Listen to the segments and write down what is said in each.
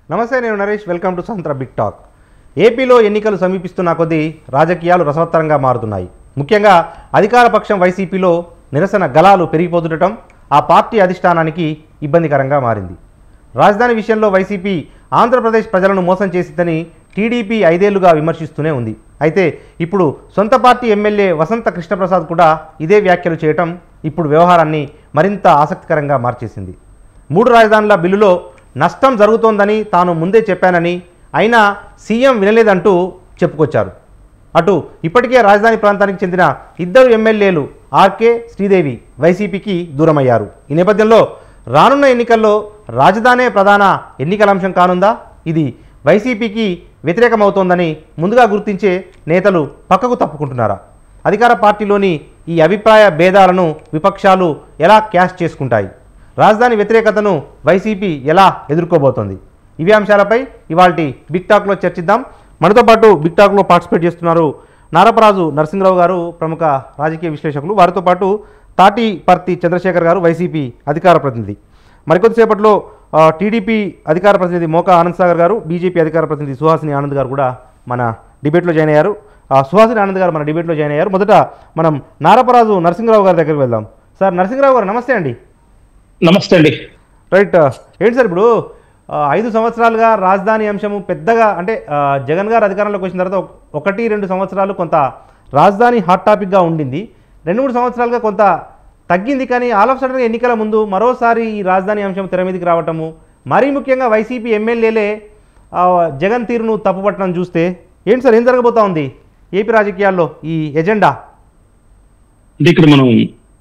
నమస్తే నేను Naresh welcome to సంత్ర బిగ్ టాక్ ఏపీలో ఎన్నికలు సమీపిస్తున్న కొద్దీ రాజకీయాలు రసవత్తరంగా మారుతున్నాయి ముఖ్యంగా అధికార పక్షం వైసీపీలో నిరసన గలాలు పెరిగిపోతుండటం ఆ పార్టీ అధిష్టానానికి ఇబ్బందికరంగా మారింది రాజధాని విషయంలో వైసీపీ ఆంధ్రప్రదేశ్ ప్రజలను మోసం చేసిందని టీడీపీ ఐదేళ్లుగా విమర్శిస్తూనే ఉంది అయితే ఇప్పుడు సొంత పార్టీ ఎమ్మెల్యే వసంత కృష్ణప్రసాద్ కూడా ఇదే వ్యాఖ్యలు చేయటం ఇప్పుడు వ్యవహారాన్ని మరింత ఆసక్తికరంగా మార్చేసింది మూడు రాజధానుల బిల్లులో నష్టం జరుగుతోందని తాను ముందే చెప్పానని అయినా సీఎం వినలేదంటూ చెప్పుకొచ్చారు అటు ఇప్పటికే రాజధాని ప్రాంతానికి చెందిన ఇద్దరు ఎమ్మెల్యేలు ఆర్కే శ్రీదేవి వైసీపీకి దూరమయ్యారు ఈ నేపథ్యంలో రానున్న ఎన్నికల్లో రాజధానే ప్రధాన ఎన్నికల అంశం కానుందా ఇది వైసీపీకి వ్యతిరేకమవుతోందని ముందుగా గుర్తించే నేతలు పక్కకు తప్పుకుంటున్నారా అధికార పార్టీలోని ఈ అభిప్రాయ భేదాలను విపక్షాలు ఎలా క్యాష్ చేసుకుంటాయి రాజధాని వ్యతిరేకతను వైసీపీ ఎలా ఎదుర్కోబోతోంది ఇవే అంశాలపై ఇవాళ బిగ్ టాక్లో చర్చిద్దాం మనతో పాటు బిగ్ టాక్లో పార్టిసిపేట్ చేస్తున్నారు నారపరాజు నరసింహరావు గారు ప్రముఖ రాజకీయ విశ్లేషకులు వారితో పాటు తాటి పర్తి చంద్రశేఖర్ గారు వైసీపీ అధికార ప్రతినిధి మరికొద్దిసేపట్లో ఆ, టీడీపీ అధికార ప్రతినిధి మోకా ఆనంద్ సాగర్ గారు బీజేపీ అధికార ప్రతినిధి సుహాసిని ఆనంద్ గారు కూడా మన డిబేట్లో జాయిన్ అయ్యారు ఆ, సుహాసిని ఆనంద్ గారు మన డిబేట్లో జాయిన్ అయ్యారు మొదట మనం నారపరాజు నరసింహరావు గారి దగ్గరికి వెళ్దాం సార్ నరసింహరావు గారు నమస్తే అండి నమస్తే అండి రైట్ ఏంటి సార్ ఇప్పుడు ఆ, ఐదు సంవత్సరాలుగా రాజధాని అంశము పెద్దగా అంటే ఆ, జగన్ గారు అధికారంలోకి వచ్చిన తర్వాత ఒక- ఒకటి రెండు సంవత్సరాలు కొంత రాజధాని హాట్ టాపిక్గా ఉండింది రెండు మూడు సంవత్సరాలుగా కొంత తగ్గింది కానీ ఆల్ ఆఫ్ సడన్ ఎన్నికల ముందు మరోసారి ఈ రాజధాని అంశం తెర మీదకి రావటము మరీ ముఖ్యంగా వైసీపీ ఎమ్మెల్యేలే ఆ, జగన్ తీరును తప్పుపట్టడం చూస్తే ఏంటి సార్ ఏం జరగబోతా ఉంది ఏపీ రాజకీయాల్లో ఈ ఎజెండా అంటే ఇక్కడ మనం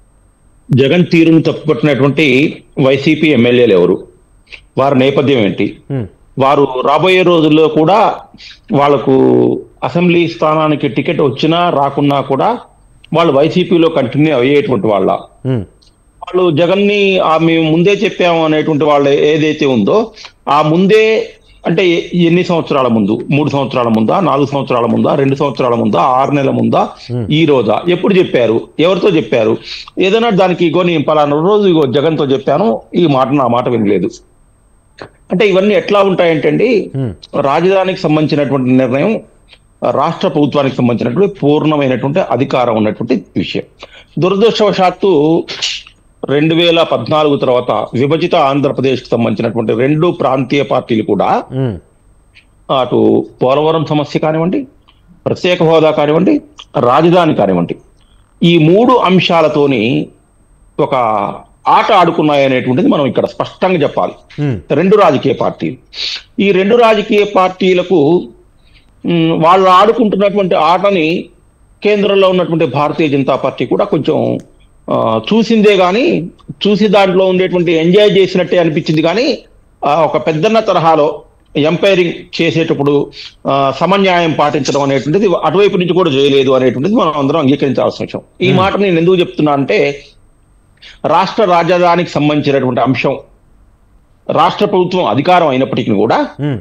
జగన్ తీరును తప్పుపట్టినటువంటి వైసీపీ ఎమ్మెల్యేలు ఎవరు వారి నేపథ్యం ఏంటి హ్మ్. వారు రాబోయే రోజుల్లో కూడా వాళ్ళకు అసెంబ్లీ స్థానానికి టికెట్ వచ్చినా రాకున్నా కూడా వాళ్ళు వైసీపీలో కంటిన్యూ అయ్యేటువంటి వాళ్ళ హ్మ్. వాళ్ళు జగన్ ని ఆ మేము ముందే చెప్పాము అనేటువంటి వాళ్ళు ఏదైతే ఉందో ఆ ముందే అంటే ఎ- ఎన్ని సంవత్సరాల ముందు మూడు సంవత్సరాల ముందా నాలుగు సంవత్సరాల ముందా రెండు సంవత్సరాల ముందా ఆరు నెలల ముందా ఈ రోజా ఎప్పుడు చెప్పారు ఎవరితో చెప్పారు ఏదైనా దానికి ఇగో నేను పలానా రోజు ఇగో జగన్ తో చెప్పాను ఈ మాట నా మాట వినలేదు అంటే ఇవన్నీ ఎట్లా ఉంటాయంటే అండి హ్మ్. రాజధానికి సంబంధించినటువంటి నిర్ణయం రాష్ట్ర ప్రభుత్వానికి సంబంధించినటువంటి పూర్ణమైనటువంటి అధికారం ఉన్నటువంటి విషయం దురదృష్టవశాత్తు రెండు వేల పద్నాలుగు తర్వాత విభజిత ఆంధ్రప్రదేశ్కి సంబంధించినటువంటి రెండు ప్రాంతీయ పార్టీలు కూడా హ్మ్. అటు పోలవరం సమస్య కానివ్వండి ప్రత్యేక హోదా కానివ్వండి రాజధాని కానివ్వండి ఈ మూడు అంశాలతోని ఒక ఆట ఆడుకున్నాయనేటువంటిది మనం ఇక్కడ స్పష్టంగా చెప్పాలి హ్మ్. రెండు రాజకీయ పార్టీలు ఈ రెండు రాజకీయ పార్టీలకు మ్, వాళ్ళు ఆడుకుంటున్నటువంటి ఆటని కేంద్రంలో ఉన్నటువంటి భారతీయ జనతా పార్టీ కూడా కొంచెం ఆ, చూసిందే గాని చూసి దాంట్లో ఉండేటువంటి ఎంజాయ్ చేసినట్టే అనిపించింది కానీ ఆ, ఒక పెద్దన్న తరహాలో ఎంపైరింగ్ చేసేటప్పుడు ఆ, సమన్యాయం పాటించడం అనేటువంటిది అటువైపు నుంచి కూడా చేయలేదు అనేటువంటిది మనం అందరం అంగీకరించాల్సిన విషయం ఈ మాట నేను ఎందుకు చెప్తున్నా అంటే రాష్ట్ర రాజధానికి సంబంధించినటువంటి అంశం రాష్ట్ర ప్రభుత్వం అధికారం అయినప్పటికీ కూడా హ్మ్.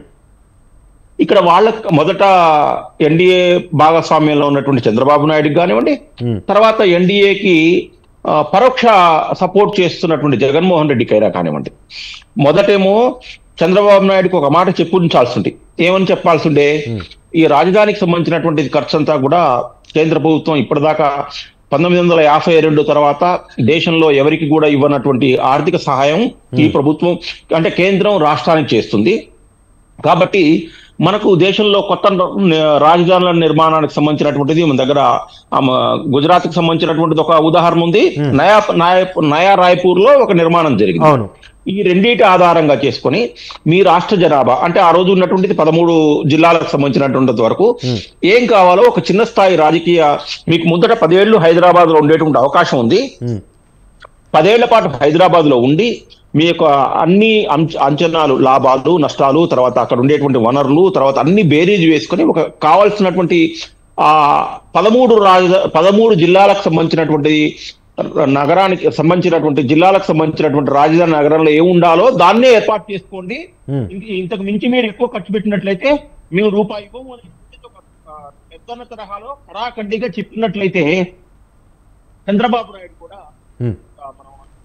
ఇక్కడ వాళ్ళ మొదట ఎన్డీఏ భాగస్వామ్యంలో ఉన్నటువంటి చంద్రబాబు నాయుడుకి కానివ్వండి హ్మ్. తర్వాత ఎన్డీఏకి పరోక్ష సపోర్ట్ చేస్తున్నటువంటి జగన్మోహన్ రెడ్డికైనా కానివ్వండి మొదటేమో చంద్రబాబు నాయుడుకి ఒక మాట చెప్పుంచాల్సి ఉంది ఏమని చెప్పాల్సి ఉండే ఈ రాజధానికి సంబంధించినటువంటి ఖర్చు అంతా కూడా కేంద్ర ప్రభుత్వం ఇప్పటిదాకా పంతొమ్మిది వందల యాభై రెండు తర్వాత దేశంలో ఎవరికి కూడా ఇవ్వనటువంటి ఆర్థిక సహాయం ఈ ప్రభుత్వం అంటే కేంద్రం రాష్ట్రానికి చేస్తుంది కాబట్టి మనకు దేశంలో కొత్త న- రాజధానుల నిర్మాణానికి సంబంధించినటువంటిది మన దగ్గర గుజరాత్ కి సంబంధించినటువంటిది ఒక ఉదాహరణ ఉంది నయా నయా నయా రాయ్పూర్ లో ఒక నిర్మాణం జరిగింది అవును ఈ రెండింటి ఆధారంగా చేసుకొని మీ రాష్ట్ర జనాభా అంటే ఆ రోజు ఉన్నటువంటిది పదమూడు జిల్లాలకు సంబంధించినటువంటి వరకు ఏం కావాలో ఒక చిన్న స్థాయి రాజకీయ మీకు ముందట పదేళ్లు హైదరాబాద్ లో ఉండేటువంటి అవకాశం ఉంది హ్మ్. పదేళ్ల పాటు హైదరాబాద్ లో ఉండి మీ యొక్క అన్ని అంచ- అంచనాలు లాభాలు నష్టాలు తర్వాత అక్కడ ఉండేటువంటి వనరులు తర్వాత అన్ని బేరీజ్ వేసుకొని ఒక కావాల్సినటువంటి ఆ పదమూడు రాజ పదమూడు జిల్లాలకు సంబంధించినటువంటి నగరానికి సంబంధించినటువంటి జిల్లాలకు సంబంధించినటువంటి రాజధాని నగరంలో ఏమి ఉండాలో దాన్నే ఏర్పాటు చేసుకోండి హ్మ్. ఇంక- ఇంతకు మించి మీరు ఎక్కువ ఖర్చు పెట్టినట్లయితే మేము రూపాయి ఇవ్వము అని చెప్పేసి ఒక, ఆ, పెద్దన్న తరహాలో కరాఖండిగా చెప్పినట్లయితే చంద్రబాబు నాయుడు కూడా హ్మ్. ఆ, మనం మనం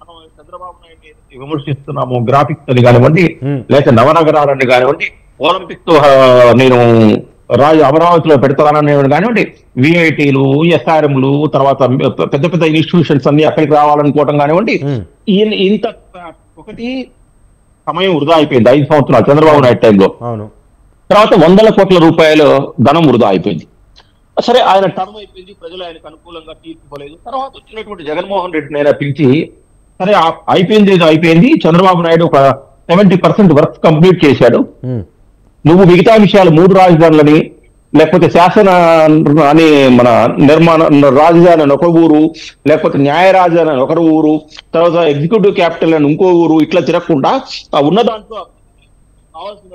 చంద్రబాబు నాయుడు విమర్శిస్తున్నాము గ్రాఫిక్స్ అని కానివ్వండి Hmm. లేక నవనగరాలని కానివ్వండి ఒలింపిక్ తో ఆ, నేను రాజు అమరావతిలో పెడతానని కానివ్వండి విఐటీలు ఎస్ఆర్ఎంలు తర్వాత పెద్ద పెద్ద ఇన్స్టిట్యూషన్స్ అన్ని అక్కడికి రావాలనుకోవటం కానివ్వండి ఉమ్, ఈయన ఇంత ఒకటి సమయం వృధా అయిపోయింది ఐదు సంవత్సరాలు చంద్రబాబు నాయుడు టైంలో అవును తర్వాత వందల కోట్ల రూపాయలు ధనం వృధా అయిపోయింది సరే ఆయన టర్మ్ అయిపోయింది ప్రజలు ఆయనకు అనుకూలంగా తీర్పు ఇవ్వలేదు తర్వాత వచ్చినటువంటి జగన్మోహన్ రెడ్డిని ఆయన పిలిచి సరే ఆ- అయిపోయింది ఏదో అయిపోయింది చంద్రబాబు నాయుడు ఒక సెవెంటీ పర్సెంట్ వర్క్ కంప్లీట్ చేశాడు ఉమ్, నువ్వు మిగతా విషయాలు మూడు రాజధానులని లేకపోతే శాసన అని మన నిర్మాణ రాజధాని అని ఒక ఊరు లేకపోతే న్యాయ రాజధాని అని ఒక ఊరు తర్వాత ఎగ్జిక్యూటివ్ క్యాపిటల్ అని ఇంకో ఊరు ఇట్లా తిరగకుండా ఆ ఉన్న దాంట్లో కావాల్సిన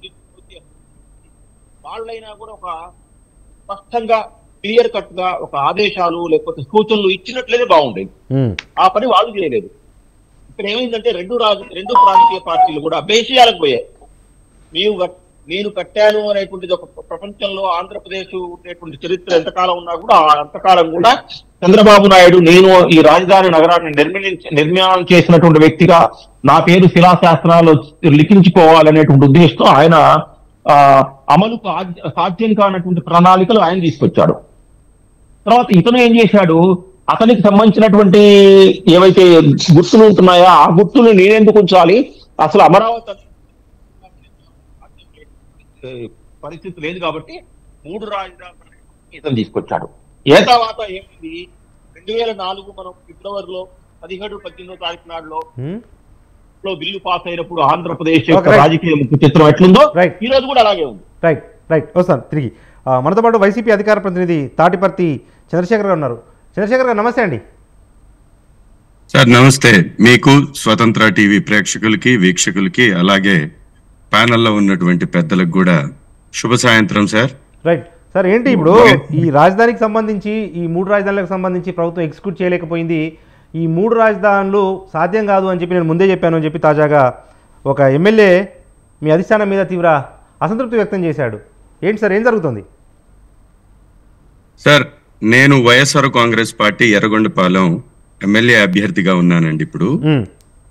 వాళ్ళైనా కూడా ఒక స్పష్టంగా క్లియర్ కట్ గా ఒక ఆదేశాలు లేకపోతే సూచనలు ఇచ్చినట్లయితే బాగుండేది ఉమ్, ఆ పని వాళ్ళు చేయలేదు ఇక్కడ ఏమైందంటే రెండు రాజ రెండు ప్రాంతీయ పార్టీలు కూడా అభేషయాలకు పోయాయి నీవు కట్- నేను కట్టాను అనేటువంటిది ఒక ప్రపంచంలో ఆంధ్రప్రదేశ్ ఉండేటువంటి చరిత్ర ఎంతకాలం ఉన్నా కూడా ఆ అంతకాలం కూడా చంద్రబాబు నాయుడు నేను ఈ రాజధాని నగరాన్ని నిర్మించ నిర్మాణం చేసినటువంటి వ్యక్తిగా నా పేరు శిలాశాస్త్రాలు లిఖించుకోవాలనేటువంటి ఉద్దేశంతో ఆయన ఆ, అమలుకు ఆద్య- సాధ్యం కానటువంటి ప్రణాళికలు ఆయన తీసుకొచ్చాడు తర్వాత ఇతను ఏం చేశాడు అతనికి సంబంధించినటువంటి ఏవైతే గుర్తులు ఉంటున్నాయో ఆ గుర్తులు నేనెందుకు ఉంచాలి అసలు అమరావతి అనేది పరిస్థితి లేదు కాబట్టి మూడు రాజధానులు ఇతను తీసుకొచ్చాడు ఏ తర్వాత ఏమైంది రెండు వేల నాలుగు మనం ఫిబ్రవరిలో పదిహేడు పద్దెనిమిదో తారీఖు నాడులో ఉమ్, లో బిల్లు పాస్ అయినప్పుడు ఆంధ్రప్రదేశ్ యొక్క Okay. రాజకీయ ముఖ చిత్రం ఎట్లుందో Right. ఈ రోజు కూడా అలాగే ఉంది రైట్ రైట్ వస్తాను తిరిగి ఆ, మనతో పాటు వైసీపీ అధికార ప్రతినిధి తాటిపర్తి చంద్రశేఖర్ గారు ఉన్నారు చంద్రశేఖర్ గారు నమస్తే అండి సార్ నమస్తే మీకు స్వతంత్ర టీవీ ప్రేక్షకులకి వీక్షకులకి అలాగే ప్యానెల్లో ఉన్నటువంటి పెద్దలకు కూడా శుభ సాయంత్రం సార్ రైట్ సార్ ఏంటి ఇప్పుడు ఈ రాజధానికి సంబంధించి ఈ మూడు రాజధానులకు సంబంధించి ప్రభుత్వం ఎగ్జిక్యూట్ చేయలేకపోయింది ఈ మూడు రాజధానులు సాధ్యం కాదు అని చెప్పి నేను ముందే చెప్పాను అని చెప్పి తాజాగా ఒక ఎమ్మెల్యే మీ అధిష్టానం మీద తీవ్ర అసంతృప్తి వ్యక్తం చేశాడు ఏంటి సార్ ఏం జరుగుతుంది సార్ నేను YSR Congress party Yerragondapalem MLA అభ్యర్థిగా ఉన్నానండి ఇప్పుడు ఉమ్,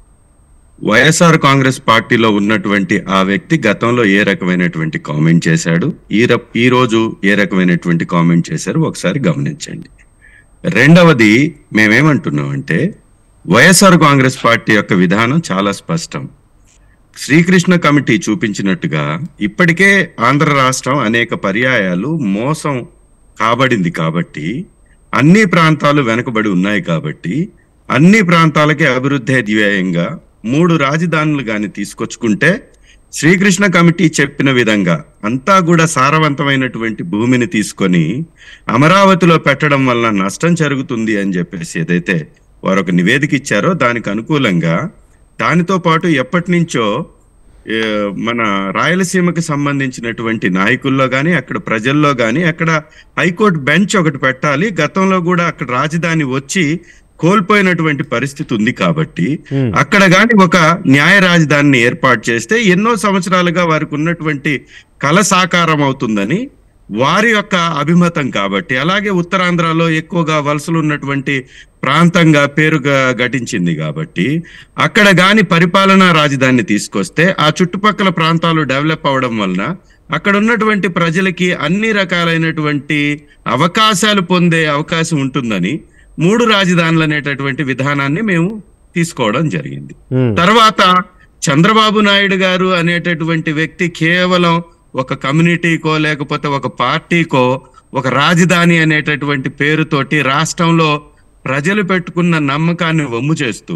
వైఎస్ఆర్ కాంగ్రెస్ పార్టీలో ఉన్నటువంటి ఆ వ్యక్తి గతంలో ఏ రకమైనటువంటి కామెంట్ చేశాడు ఈ ర- ఈ రోజు ఏ రకమైనటువంటి కామెంట్ చేశారు ఒకసారి గమనించండి రెండవది మేమేమంటున్నాం అంటే వైఎస్ఆర్ కాంగ్రెస్ పార్టీ యొక్క విధానం చాలా స్పష్టం శ్రీకృష్ణ కమిటీ చూపించినట్టుగా ఇప్పటికే ఆంధ్ర రాష్ట్రం అనేక పర్యాయాలు మోసం కాబడింది కాబట్టి అన్ని ప్రాంతాలు వెనుకబడి ఉన్నాయి కాబట్టి అన్ని ప్రాంతాలకి అభివృద్ధి ధ్యేయంగా మూడు రాజధానులు గాని తీసుకొచ్చుకుంటే శ్రీకృష్ణ కమిటీ చెప్పిన విధంగా అంతా కూడా సారవంతమైనటువంటి భూమిని తీసుకొని అమరావతిలో పెట్టడం వలన నష్టం జరుగుతుంది అని చెప్పేసి ఏదైతే వారు ఒక నివేదిక ఇచ్చారో దానికి అనుకూలంగా దానితో పాటు ఎప్పటి నుంచో ఏ, మన రాయలసీమకి సంబంధించినటువంటి నాయకుల్లో గాని అక్కడ ప్రజల్లో గాని అక్కడ హైకోర్టు బెంచ్ ఒకటి పెట్టాలి గతంలో కూడా అక్కడ రాజధాని వచ్చి కోల్పోయినటువంటి పరిస్థితి ఉంది కాబట్టి Hmm. అక్కడ గాని ఒక న్యాయ రాజధానిని ఏర్పాటు చేస్తే ఎన్నో సంవత్సరాలుగా వారికి ఉన్నటువంటి కళ సాకారం అవుతుందని వారి యొక్క అభిమతం కాబట్టి అలాగే ఉత్తరాంధ్రలో ఎక్కువగా వలసలు ఉన్నటువంటి ప్రాంతంగా పేరుగా ఘటించింది కాబట్టి అక్కడ గాని పరిపాలనా రాజధాని తీసుకొస్తే ఆ చుట్టుపక్కల ప్రాంతాలు డెవలప్ అవడం వలన అక్కడ ఉన్నటువంటి ప్రజలకి అన్ని రకాలైనటువంటి అవకాశాలు పొందే అవకాశం ఉంటుందని మూడు రాజధానులు అనేటటువంటి విధానాన్ని మేము తీసుకోవడం జరిగింది ఉమ్, తర్వాత చంద్రబాబు నాయుడు గారు అనేటటువంటి వ్యక్తి కేవలం ఒక కమ్యూనిటీకో లేకపోతే ఒక పార్టీకో ఒక రాజధాని అనేటటువంటి పేరుతోటి రాష్ట్రంలో ప్రజలు పెట్టుకున్న నమ్మకాన్ని వమ్ము చేస్తూ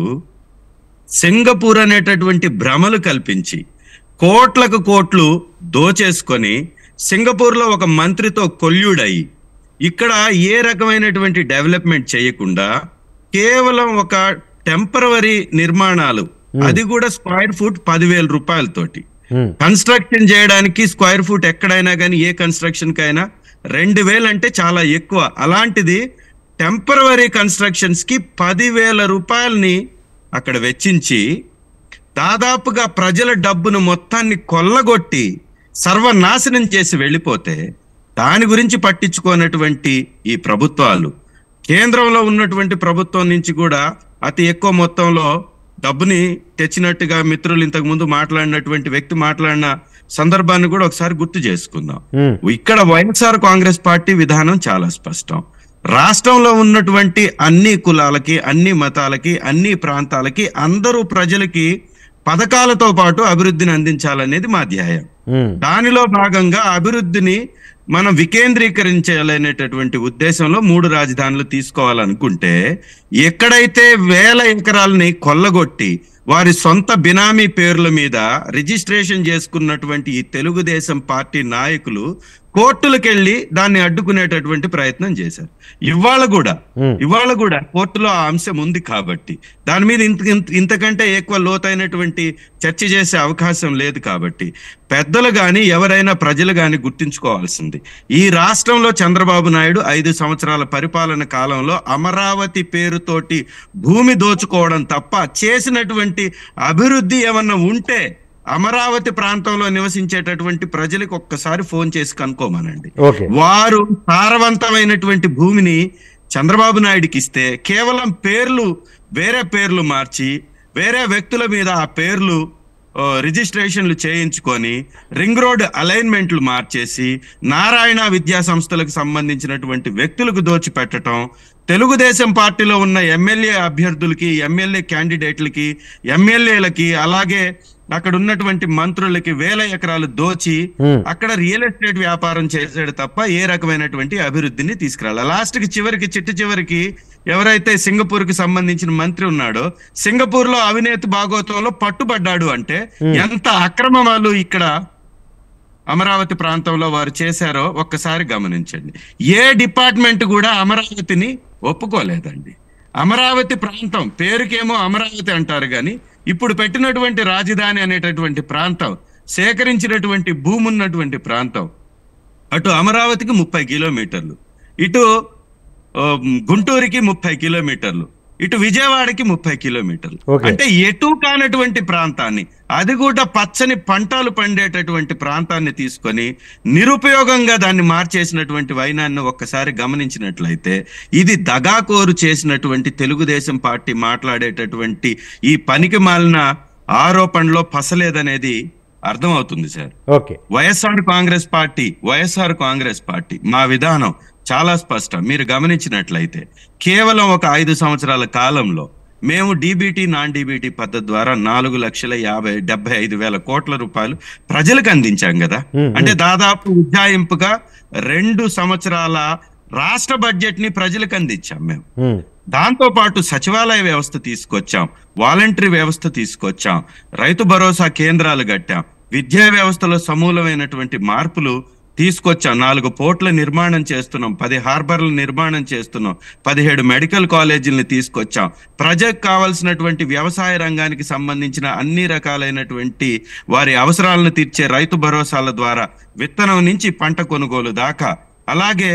సింగపూర్ అనేటటువంటి భ్రమలు కల్పించి కోట్లకు కోట్లు దోచేసుకొని సింగపూర్లో ఒక మంత్రితో కొల్యుడయి ఇక్కడ ఏ రకమైనటువంటి డెవలప్మెంట్ చేయకుండా కేవలం ఒక టెంపరవరీ నిర్మాణాలు అది కూడా స్క్వైర్ ఫుట్ పదివేల రూపాయలతోటి ఉమ్, కన్స్ట్రక్షన్ చేయడానికి స్క్వేర్ ఫుట్ ఎక్కడైనా కానీ ఏ కన్స్ట్రక్షన్ కైనా రెండు వేలు అంటే చాలా ఎక్కువ అలాంటిది టెంపరవరీ కన్స్ట్రక్షన్స్ కి పదివేల రూపాయలని అక్కడ వెచ్చించి దాదాపుగా ప్రజల డబ్బును మొత్తాన్ని కొల్లగొట్టి సర్వనాశనం చేసి వెళ్ళిపోతే దాని గురించి పట్టించుకోనటువంటి ఈ ప్రభుత్వాలు కేంద్రంలో ఉన్నటువంటి ప్రభుత్వం నుంచి కూడా అతి ఎక్కువ మొత్తంలో డబ్బుని తెచ్చినట్టుగా మిత్రులు ఇంతకు ముందు మాట్లాడినటువంటి వ్యక్తి మాట్లాడిన సందర్భాన్ని కూడా ఒకసారి గుర్తు చేసుకుందాం ఉమ్, ఇక్కడ వైఎస్ఆర్ కాంగ్రెస్ పార్టీ విధానం చాలా స్పష్టం రాష్ట్రంలో ఉన్నటువంటి అన్ని కులాలకి అన్ని మతాలకి అన్ని ప్రాంతాలకి అందరూ ప్రజలకి పథకాలతో పాటు అభివృద్ధిని అందించాలనేది మా ధ్యేయం ఉమ్, దానిలో భాగంగా అభివృద్ధిని మనం వికేంద్రీకరించాలనేటటువంటి ఉద్దేశంలో మూడు రాజధానులు తీసుకోవాలనుకుంటే ఎక్కడైతే వేల ఎకరాలని కొల్లగొట్టి వారి సొంత బినామీ పేర్ల మీద రిజిస్ట్రేషన్ చేసుకున్నటువంటి ఈ తెలుగుదేశం పార్టీ నాయకులు కోర్టులకెళ్ళి దాన్ని అడ్డుకునేటటువంటి ప్రయత్నం చేశారు ఇవాళ కూడా ఉమ్, ఇవాళ కూడా కోర్టులో ఆ అంశం ఉంది కాబట్టి దాని మీద ఇంత ఇంత- ఇంతకంటే ఎక్కువ లోతైనటువంటి చర్చ చేసే అవకాశం లేదు కాబట్టి పెద్దలు గాని ఎవరైనా ప్రజలు గాని గుర్తించుకోవాల్సింది ఈ రాష్ట్రంలో చంద్రబాబు నాయుడు ఐదు సంవత్సరాల పరిపాలన కాలంలో అమరావతి పేరుతోటి భూమి దోచుకోవడం తప్ప చేసినటువంటి అభివృద్ధి ఏమన్నా ఉంటే అమరావతి ప్రాంతంలో నివసించేటటువంటి ప్రజలకు ఒక్కసారి ఫోన్ చేసి కనుక్కోమనండి ఓకే వారు సారవంతమైనటువంటి భూమిని చంద్రబాబు నాయుడికి ఇస్తే కేవలం పేర్లు వేరే పేర్లు మార్చి వేరే వ్యక్తుల మీద ఆ పేర్లు ఆ, రిజిస్ట్రేషన్లు చేయించుకొని రింగ్ రోడ్ అలైన్మెంట్లు మార్చేసి నారాయణ విద్యా సంస్థలకు సంబంధించినటువంటి వ్యక్తులకు దోచిపెట్టడం తెలుగుదేశం పార్టీలో ఉన్న ఎమ్మెల్యే అభ్యర్థులకి ఎమ్మెల్యే క్యాండిడేట్లకి ఎమ్మెల్యేలకి అలాగే అక్కడ ఉన్నటువంటి మంత్రులకి వేల ఎకరాలు దోచి ఉమ్, అక్కడ రియల్ ఎస్టేట్ వ్యాపారం చేసాడు తప్ప ఏ రకమైనటువంటి అభివృద్ధిని తీసుకురాలి లాస్ట్ కి చివరికి చిట్ట చివరికి ఎవరైతే సింగపూర్ కి సంబంధించిన మంత్రి ఉన్నాడో సింగపూర్ లో అవినేతి భాగోత్వంలో పట్టుబడ్డాడు అంటే ఎంత అక్రమాలు ఇక్కడ అమరావతి ప్రాంతంలో వారు చేశారో ఒక్కసారి గమనించండి ఏ డిపార్ట్మెంట్ కూడా అమరావతిని ఒప్పుకోలేదండి అమరావతి ప్రాంతం పేరుకేమో అమరావతి అంటారు కానీ ఇప్పుడు పెట్టినటువంటి రాజధాని అనేటటువంటి ప్రాంతం సేకరించినటువంటి భూమి ఉన్నటువంటి ప్రాంతం అటు అమరావతికి ముప్పై కిలోమీటర్లు ఇటు ఆ, గుంటూరుకి ముప్పై కిలోమీటర్లు ఇటు విజయవాడకి ముప్పై కిలోమీటర్లు Okay. అంటే ఎటు కానటువంటి ప్రాంతాన్ని అది కూడా పచ్చని పంటలు పండేటటువంటి ప్రాంతాన్ని తీసుకొని నిరుపయోగంగా దాన్ని మార్చేసినటువంటి వైనాన్ని ఒక్కసారి గమనించినట్లయితే ఇది దగాకోరు చేసినటువంటి తెలుగుదేశం పార్టీ మాట్లాడేటటువంటి ఈ పనికి మాలిన ఆరోపణలో పసలేదనేది అర్థమవుతుంది sir okay YSR Congress party YSR Congress party మా విధానం చాలా స్పష్టం మీరు గమనించినట్లయితే కేవలం ఒక ఐదు సంవత్సరాల కాలంలో మేము డీబీటీ నాన్ డీబీటీ పద్ధతి ద్వారా నాలుగు లక్షల యాభై డెబ్బై ఐదు వేల కోట్ల రూపాయలు ప్రజలకు అందించాం కదా మ్మ్. అంటే దాదాపు ఉజ్జాయింపుగా రెండు సంవత్సరాల రాష్ట్ర బడ్జెట్ ని ప్రజలకు అందించాం మేము ఉమ్, దాంతో పాటు సచివాలయ వ్యవస్థ తీసుకొచ్చాం వాలంటరీ వ్యవస్థ తీసుకొచ్చాం రైతు భరోసా కేంద్రాలు కట్టాం విద్యా వ్యవస్థలో సమూలమైనటువంటి మార్పులు తీసుకొచ్చాం నాలుగు పోర్ట్ల నిర్మాణం చేస్తున్నాం పది హార్బర్ల నిర్మాణం చేస్తున్నాం పదిహేడు మెడికల్ కాలేజీలను తీసుకొచ్చాం ప్రజలకు కావాల్సినటువంటి వ్యవసాయ రంగానికి సంబంధించిన అన్ని రకాలైనటువంటి వారి అవసరాలను తీర్చే రైతు భరోసాల ద్వారా విత్తనం నుంచి పంట కొనుగోలు దాకా అలాగే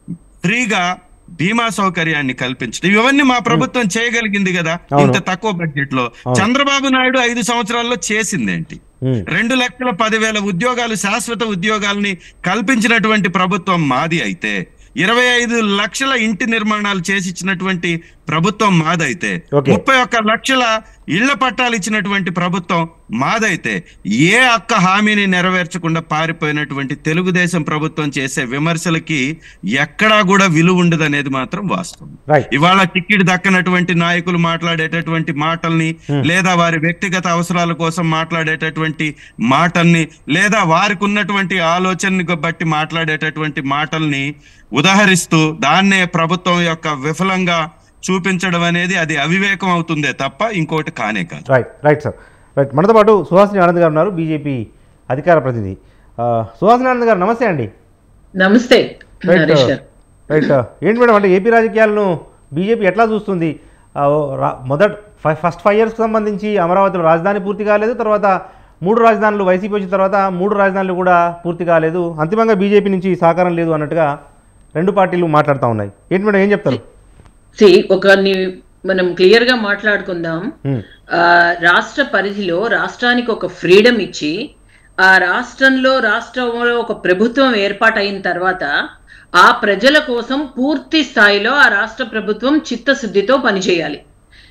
ఫ్రీగా బీమా సౌకర్యాన్ని కల్పించడం ఇవన్నీ మా ప్రభుత్వం చేయగలిగింది కదా అవును. ఇంత తక్కువ బడ్జెట్ లో అవును. చంద్రబాబు నాయుడు ఐదు సంవత్సరాల్లో చేసిందేంటి ఉమ్, రెండు లక్షల పదివేల ఉద్యోగాలు శాశ్వత ఉద్యోగాల్ని కల్పించినటువంటి ప్రభుత్వం మాది అయితే ఇరవై ఐదు లక్షల ఇంటి నిర్మాణాలు చేసి ఇచ్చినటువంటి ప్రభుత్వం మాదైతే Okay. ముప్పై ఒక్క లక్షల ఇళ్ల పట్టాలు ఇచ్చినటువంటి ప్రభుత్వం మాదైతే ఏ అక్క హామీని నెరవేర్చకుండా పారిపోయినటువంటి తెలుగుదేశం ప్రభుత్వం చేసే విమర్శలకి ఎక్కడా కూడా విలువ ఉండదు అనేది మాత్రం వాస్తవం రైట్ ఇవాళ టికెట్ దక్కనటువంటి నాయకులు మాట్లాడేటటువంటి మాటల్ని Hmm. లేదా వారి వ్యక్తిగత అవసరాల కోసం మాట్లాడేటటువంటి మాటల్ని లేదా వారికి ఉన్నటువంటి ఆలోచనని బట్టి మాట్లాడేటటువంటి మాటల్ని ఉదాహరిస్తూ దాన్నే ప్రభుత్వం యొక్క విఫలంగా చూపించడం అనేది అది అవివేకం అవుతుందే తప్ప ఇంకోటి కానే కాదు రైట్ రైట్ సార్ రైట్ మనతో పాటు సుహాసిని ఆనంద్ గారు ఉన్నారు బీజేపీ అధికార ప్రతినిధి ఆ, సుహాసిని ఆనంద్ గారు నమస్తే అండి నమస్తే రైట్ నరేష్ గారు రైట్ ఏంటి మేడం అంటే ఏపీ రాజకీయాలను బీజేపీ ఎట్లా చూస్తుంది ఆ, ఓ రా- మొదట ఫ- ఫస్ట్ ఫైవ్ ఇయర్స్కి సంబంధించి అమరావతిలో రాజధాని పూర్తి కాలేదు తర్వాత మూడు రాజధానులు వైసీపీ వచ్చిన తర్వాత మూడు రాజధానులు కూడా పూర్తి కాలేదు అంతిమంగా బీజేపీ నుంచి సహకారం లేదు అన్నట్టుగా రెండు పార్టీలు మాట్లాడుతూ ఉన్నాయి ఏంటి మేడం ఏం చెప్తారు సి ఒక ని- మనం క్లియర్ గా మాట్లాడుకుందాం ఉమ్, ఆ, రాష్ట్ర పరిధిలో రాష్ట్రానికి ఒక ఫ్రీడమ్ ఇచ్చి ఆ రాష్ట్రంలో రాష్ట్రంలో ఒక ప్రభుత్వం ఏర్పాటైన తర్వాత ఆ ప్రజల కోసం పూర్తి స్థాయిలో ఆ రాష్ట్ర ప్రభుత్వం చిత్తశుద్ధితో పనిచేయాలి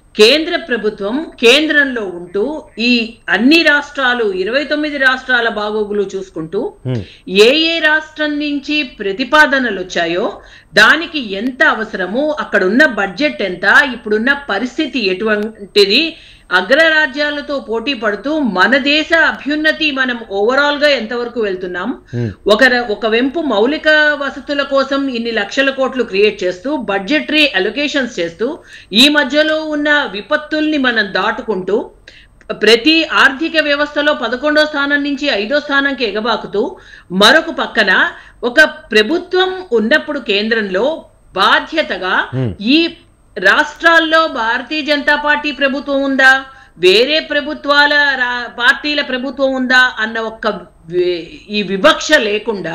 కేంద్ర ప్రభుత్వం కేంద్రంలో ఉంటూ ఈ అన్ని రాష్ట్రాలు ఇరవై తొమ్మిది రాష్ట్రాల బాగోగులు చూసుకుంటూ ఉమ్, ఏ ఏ రాష్ట్రం నుంచి ప్రతిపాదనలు వచ్చాయో దానికి ఎంత అవసరము అక్కడ ఉన్న బడ్జెట్ ఎంత ఇప్పుడున్న పరిస్థితి ఎటువంటిది అగ్రరాజ్యాలతో పోటీ పడుతూ మన దేశ అభ్యున్నతి మనం ఓవరాల్ గా ఎంతవరకు వెళ్తున్నాం ఉమ్, ఒక ర- ఒక వెంపు మౌలిక వసతుల కోసం ఇన్ని లక్షల కోట్లు క్రియేట్ చేస్తూ బడ్జెటరీ అలొకేషన్స్ చేస్తూ ఈ మధ్యలో ఉన్న విపత్తుల్ని మనం దాటుకుంటూ ప్రతి ఆర్థిక వ్యవస్థలో పదకొండో స్థానం నుంచి ఐదో స్థానంకి ఎగబాకుతూ మరొక పక్కన ఒక ప్రభుత్వం ఉన్నప్పుడు కేంద్రంలో బాధ్యతగా Hmm. ఈ రాష్ట్రాల్లో భారతీయ జనతా పార్టీ ప్రభుత్వం ఉందా వేరే ప్రభుత్వాల రా- పార్టీల ప్రభుత్వం ఉందా అన్న ఒక్క వి- ఈ వివక్ష లేకుండా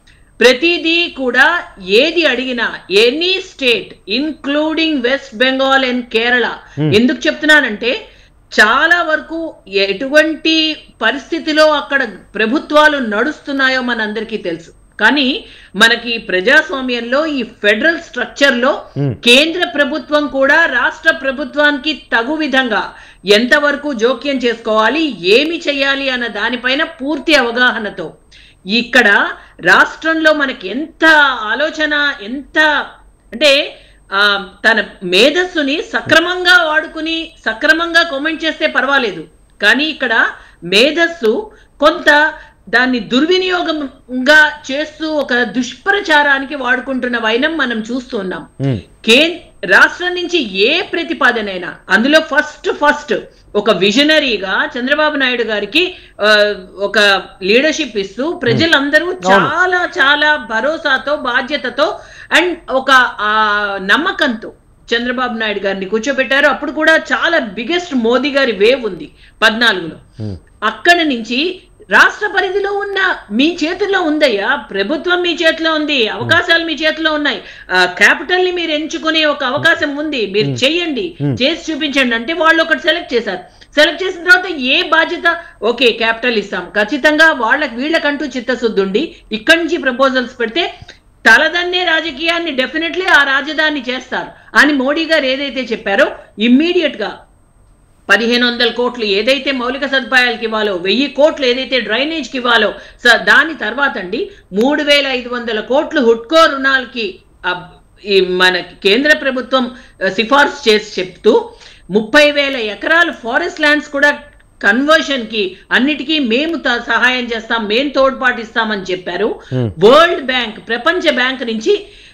ప్రతిదీ కూడా ఏది అడిగినా any state including West Bengal and Kerala Hmm. ఎందుకు చెప్తున్నానంటే చాలా వరకు ఎటువంటి పరిస్థితిలో అక్కడ ప్రభుత్వాలు నడుస్తున్నాయో మనందరికీ తెలుసు కానీ మనకి ప్రజాస్వామ్యంలో ఈ ఫెడరల్ స్ట్రక్చర్ లో Hmm. కేంద్ర ప్రభుత్వం కూడా రాష్ట్ర ప్రభుత్వానికి తగు విధంగా ఎంతవరకు జోక్యం చేసుకోవాలి ఏమి చేయాలి అన్న దానిపైన పూర్తి అవగాహనతో ఇక్కడ రాష్ట్రంలో మనకి ఎంత ఆలోచన ఎంత అంటే ఆ, తన మేధస్సుని సక్రమంగా వాడుకుని సక్రమంగా కామెంట్ చేస్తే పర్వాలేదు కానీ ఇక్కడ మేధస్సు కొంత దాన్ని దుర్వినియోగంగా చేస్తూ ఒక దుష్ప్రచారానికి వాడుకుంటున్న వైనం మనం చూస్తున్నాం ఉమ్, కే రాష్ట్రం నుంచి ఏ ప్రతిపాదనైనా అందులో ఫస్ట్ ఫస్ట్ ఒక విజనరీగా చంద్రబాబు నాయుడు గారికి ఆ, ఒక లీడర్షిప్ ఇస్తూ ప్రజలందరూ చాలా చాలా భరోసాతో బాధ్యతతో అండ్ ఒక ఆ నమ్మకంతో చంద్రబాబు నాయుడు గారిని కూర్చోబెట్టారు అప్పుడు కూడా చాలా బిగ్గెస్ట్ మోదీ గారి వేవ్ ఉంది పద్నాలుగులో ఉమ్, అక్కడి నుంచి రాష్ట్ర పరిధిలో ఉన్న మీ చేతుల్లో ఉందయ్యా ప్రభుత్వం మీ చేతిలో ఉంది అవకాశాలు మీ చేతిలో ఉన్నాయి క్యాపిటల్ ని మీరు ఎంచుకునే ఒక అవకాశం ఉంది మీరు చెయ్యండి Hmm. చేసి చూపించండి అంటే వాళ్ళు ఒకటి సెలెక్ట్ చేశారు సెలెక్ట్ చేసిన తర్వాత ఏ బాధ్యత ఓకే క్యాపిటల్ ఇస్తాం ఖచ్చితంగా వాళ్ళకి వీళ్ళకంటూ చిత్తశుద్ధి ఉండి ఇక్కడి నుంచి ప్రపోజల్స్ పెడితే తలదన్నే రాజకీయాన్ని డెఫినెట్లీ ఆ రాజధాని చేస్తారు అని మోడీ గారు ఏదైతే చెప్పారో ఇమ్మీడియట్ గా పదిహేను వందల కోట్లు ఏదైతే మౌలిక సదుపాయాలకి ఇవ్వాలో వెయ్యి కోట్లు ఏదైతే డ్రైనేజ్కి ఇవ్వాలో స- దాని తర్వాత అండి మూడు వేల ఐదు వందల కోట్లు హుడ్కో రుణాలకి అబ్- ఈ మన కేంద్ర ప్రభుత్వం ఆ, సిఫార్సు చేసి చెప్తూ ముప్పై వేల ఎకరాలు ఫారెస్ట్ ల్యాండ్స్ కూడా కన్వర్షన్ కి అన్నిటికీ మేము త- సహాయం చేస్తాం మేము తోడ్పాటిస్తామని చెప్పారు Hmm. వరల్డ్ బ్యాంక్ ప్రపంచ బ్యాంక్ నుంచి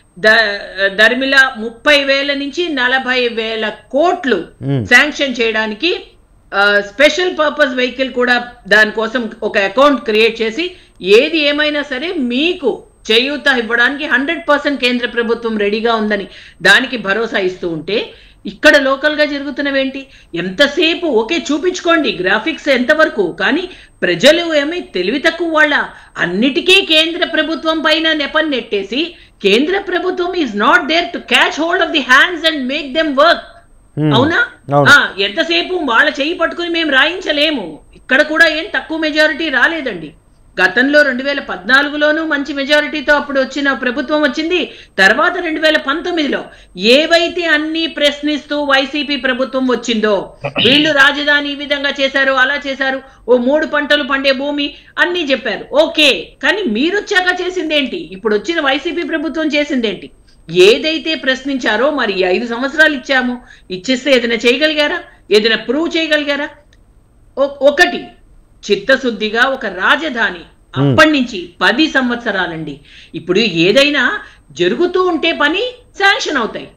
ద- దరిమిలా ముప్పై వేల నుంచి నలభై వేల కోట్లు Hmm. శాంక్షన్ చేయడానికి స్పెషల్ పర్పస్ వెహికల్ కూడా దానికోసం ఒక అకౌంట్ క్రియేట్ చేసి ఏది ఏమైనా సరే మీకు చేయూత ఇవ్వడానికి హండ్రెడ్ పర్సెంట్ కేంద్ర ప్రభుత్వం రెడీగా ఉందని దానికి భరోసా ఇస్తూ ఉంటే ఇక్కడ లోకల్ గా జరుగుతున్నవేంటి ఎంతసేపు ఓకే చూపించుకోండి గ్రాఫిక్స్ ఎంతవరకు కానీ ప్రజలు ఏమి తెలివి తక్కువ వాళ్ళ అన్నిటికీ కేంద్ర ప్రభుత్వం పైన నెపం నెట్టేసి కేంద్ర ప్రభుత్వం is not there to catch hold of the hands and make them work Hmm. అవునా అవును. ఆ, ఎంతసేపు వాళ్ళ చెయ్యి పట్టుకుని మేము రాయించలేము ఇక్కడ కూడా ఏం తక్కువ మెజారిటీ రాలేదండి గతంలో రెండు వేల పద్నాలుగులోనూ మంచి మెజారిటీతో అప్పుడు వచ్చిన ప్రభుత్వం వచ్చింది తర్వాత రెండు వేల పంతొమ్మిదిలో ఏవైతే అన్ని ప్రశ్నిస్తూ వైసీపీ ప్రభుత్వం వచ్చిందో వీళ్ళు రాజధాని ఈ విధంగా చేశారు అలా చేశారు ఓ మూడు పంటలు పండే భూమి అన్ని చెప్పారు ఓకే కానీ మీరు వచ్చాక చేసిందేంటి ఇప్పుడు వచ్చిన వైసీపీ ప్రభుత్వం చేసిందేంటి ఏదైతే ప్రశ్నించారో మరి ఈ ఐదు సంవత్సరాలు ఇచ్చాము ఇచ్చేస్తే ఏదైనా చేయగలిగారా ఏదైనా ప్రూవ్ చేయగలిగారా ఒ- ఒకటి చిత్తశుద్ధిగా ఒక రాజధాని అప్పటి నుంచి పది సంవత్సరాలండి ఇప్పుడు ఏదైనా జరుగుతూ ఉంటే పని శాంక్షన్ అవుతాయి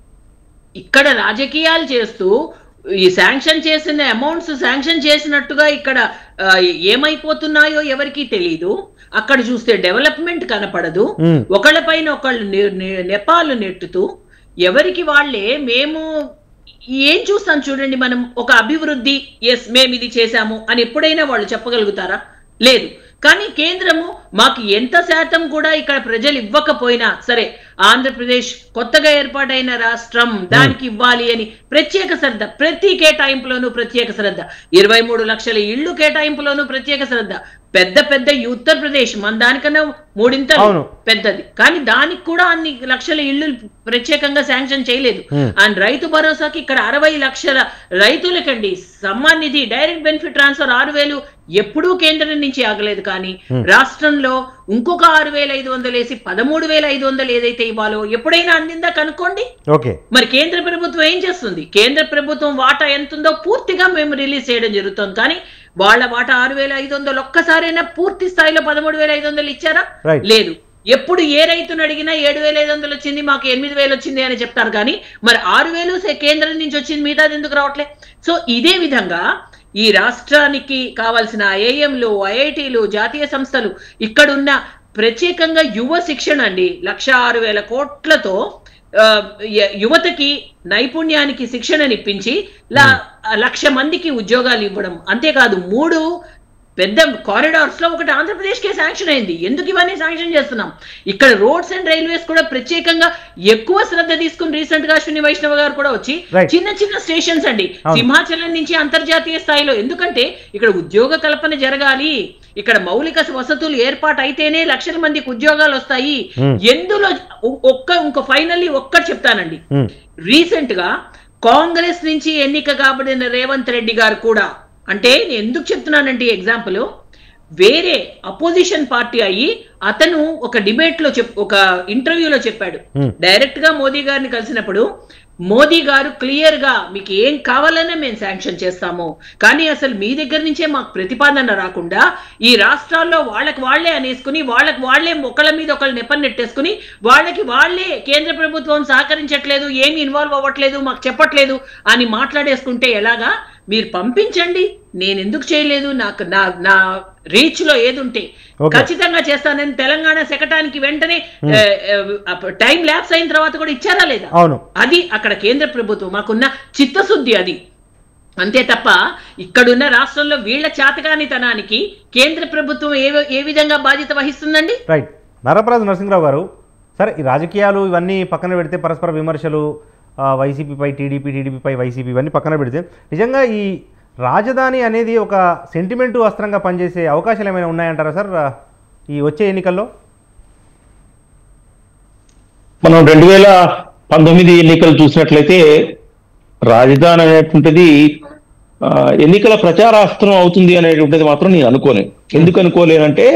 ఇక్కడ రాజకీయాలు చేస్తూ ఈ శాంక్షన్ చేసిన అమౌంట్స్ శాంక్షన్ చేసినట్టుగా ఇక్కడ ఆ, ఏమైపోతున్నాయో ఎవరికీ తెలియదు అక్కడ చూస్తే డెవలప్మెంట్ కనపడదు Hmm. ఒకళ్ళపైన ఒకళ్ళు ని- ని- నెపాలు నెట్టుతూ ఎవరికి వాళ్ళే మేము ఏం చూస్తాం చూడండి మనం ఒక అభివృద్ధి ఎస్ మేము ఇది చేశాము అని ఎప్పుడైనా వాళ్ళు చెప్పగలుగుతారా లేదు కానీ కేంద్రము మాకు ఎంత శాతం కూడా ఇక్కడ ప్రజలు ఇవ్వకపోయినా సరే ఆంధ్రప్రదేశ్ కొత్తగా ఏర్పాటైన రాష్ట్రం దానికి ఇవ్వాలి అని ప్రత్యేక శ్రద్ధ ప్రతి కేటాయింపులోనూ ప్రత్యేక శ్రద్ధ ఇరవై మూడు లక్షల ఇళ్ళు కేటాయింపులోనూ ప్రత్యేక శ్రద్ధ పెద్ద పెద్ద ఈ ఉత్తరప్రదేశ్ మన దానికన్నా మూడింతలు అవును. పెద్దది కానీ దానికి కూడా అన్ని లక్షల ఇళ్ళు ప్రత్యేకంగా శాంక్షన్ చేయలేదు Hmm. అండ్ రైతు భరోసాకి ఇక్కడ అరవై లక్షల రైతులకండి Samman Nidhi direct benefit transfer ఆరు వేలు ఎప్పుడూ కేంద్రం నుంచి ఆగలేదు కానీ రాష్ట్రంలో ఇంకొక ఆరు వేల ఐదు వందలు వేసి పదమూడు వేల ఐదు వందలు ఏదైతే ఇవ్వాలో ఎప్పుడైనా అందిందా కనుక్కోండి ఓకే మరి కేంద్ర ప్రభుత్వం ఏం చేస్తుంది కేంద్ర ప్రభుత్వం వాటా ఎంత ఉందో పూర్తిగా మేము రిలీజ్ చేయడం జరుగుతుంది కానీ వాళ్ళ వాటా ఆరు వేల ఐదు వందలు ఒక్కసారైనా పూర్తి స్థాయిలో పదమూడు వేల ఐదు వందలు ఇచ్చారా Right. లేదు ఎప్పుడు ఏ రైతును అడిగినా ఏడు వేల ఐదు వందలు వచ్చింది మాకు ఎనిమిది వేలు వచ్చింది అని చెప్తారు కానీ మరి ఆరు వేలు సే- కేంద్రం నుంచి వచ్చింది మిగతాది ఎందుకు రావట్లే సో ఇదే విధంగా ఈ రాష్ట్రానికి కావాల్సిన ఐఐఎంలు ఐఐటీలు జాతీయ సంస్థలు ఇక్కడున్న ప్రత్యేకంగా యువ శిక్షణ అండి లక్ష ఆరు వేల కోట్లతో ఆ, య- యువతకి నైపుణ్యానికి శిక్షణనిప్పించి ల- లక్ష మందికి ఉద్యోగాలు ఇవ్వడం అంతేకాదు మూడు పెద్ద కారిడార్స్ లో ఒకటి ఆంధ్రప్రదేశ్ కే శాంక్షన్ అయింది ఎందుకు ఇవన్నీ శాంక్షన్ చేస్తున్నాం ఇక్కడ రోడ్స్ అండ్ రైల్వేస్ కూడా ప్రత్యేకంగా ఎక్కువ శ్రద్ధ తీసుకుని రీసెంట్ గా అశ్విని వైష్ణవ గారు కూడా వచ్చి Right. చిన్న చిన్న స్టేషన్స్ అండి అవును. సింహాచలం నుంచి అంతర్జాతీయ స్థాయిలో ఎందుకంటే ఇక్కడ ఉద్యోగ కల్పన జరగాలి ఇక్కడ మౌలిక వసతులు ఏర్పాటు అయితేనే లక్షల మందికి ఉద్యోగాలు వస్తాయి Hmm. ఎందులో ఒ- ఒక్క ఇంకో ఫైనల్లీ ఒక్కటి చెప్తానండి ఉమ్, రీసెంట్ గా కాంగ్రెస్ నుంచి ఎన్నిక కాబడిన రేవంత్ రెడ్డి గారు కూడా అంటే నేను ఎందుకు చెప్తున్నానంటే ఎగ్జాంపుల్ వేరే అపోజిషన్ పార్టీ అయ్యి అతను ఒక డిబేట్ లో చెప్ ఒక ఇంటర్వ్యూలో చెప్పాడు Hmm. డైరెక్ట్ గా మోదీ గారిని కలిసినప్పుడు మోదీ గారు క్లియర్ గా మీకు ఏం కావాలన్నా మేము శాంక్షన్ చేస్తాము కానీ అసలు మీ దగ్గర నుంచే మాకు ప్రతిపాదన రాకుండా ఈ రాష్ట్రాల్లో వాళ్ళకి వాళ్ళే అనేసుకుని వాళ్ళకి వాళ్ళే ఒకళ్ళ మీద ఒకళ్ళు నెప్పని నెట్టేసుకుని వాళ్ళకి వాళ్ళే కేంద్ర ప్రభుత్వం సహకరించట్లేదు ఏమి ఇన్వాల్వ్ అవ్వట్లేదు మాకు చెప్పట్లేదు అని మాట్లాడేసుకుంటే ఎలాగా మీరు పంపించండి నేను ఎందుకు చేయలేదు నాకు నా నా రీచ్ లో ఏదుంటే Okay. ఖచ్చితంగా చేస్తానని తెలంగాణ శకటానికి వెంటనే టైం ల్యాప్స్ అయిన తర్వాత కూడా ఇచ్చారా లేదా అవును అది అక్కడ కేంద్ర ప్రభుత్వం మాకున్న చిత్తశుద్ధి అది అంతే తప్ప ఇక్కడున్న రాష్ట్రంలో వీళ్ళ చాతకానితనానికి కేంద్ర ప్రభుత్వం ఏ ఏ విధంగా బాధ్యత వహిస్తుందండి రైట్ నరపరాజు నరసింహరావు గారు సరే ఈ రాజకీయాలు ఇవన్నీ పక్కన పెడితే పరస్పర విమర్శలు ఆ, వైసీపీపై టీడీపీ టీడీపీపై వైసీపీ ఇవన్నీ పక్కన పెడితే నిజంగా ఈ రాజధాని అనేది ఒక సెంటిమెంటు అస్త్రంగా పనిచేసే అవకాశాలు ఏమైనా ఉన్నాయంటారా సార్ ఆ, ఈ వచ్చే ఎన్నికల్లో మనం రెండు వేల పంతొమ్మిది ఎన్నికలు చూసినట్లయితే రాజధాని అనేటువంటిది ఆ, ఎన్నికల ప్రచారాస్త్రం అవుతుంది అనేటువంటిది మాత్రం నేను అనుకోను ఎందుకు అనుకోలేనంటే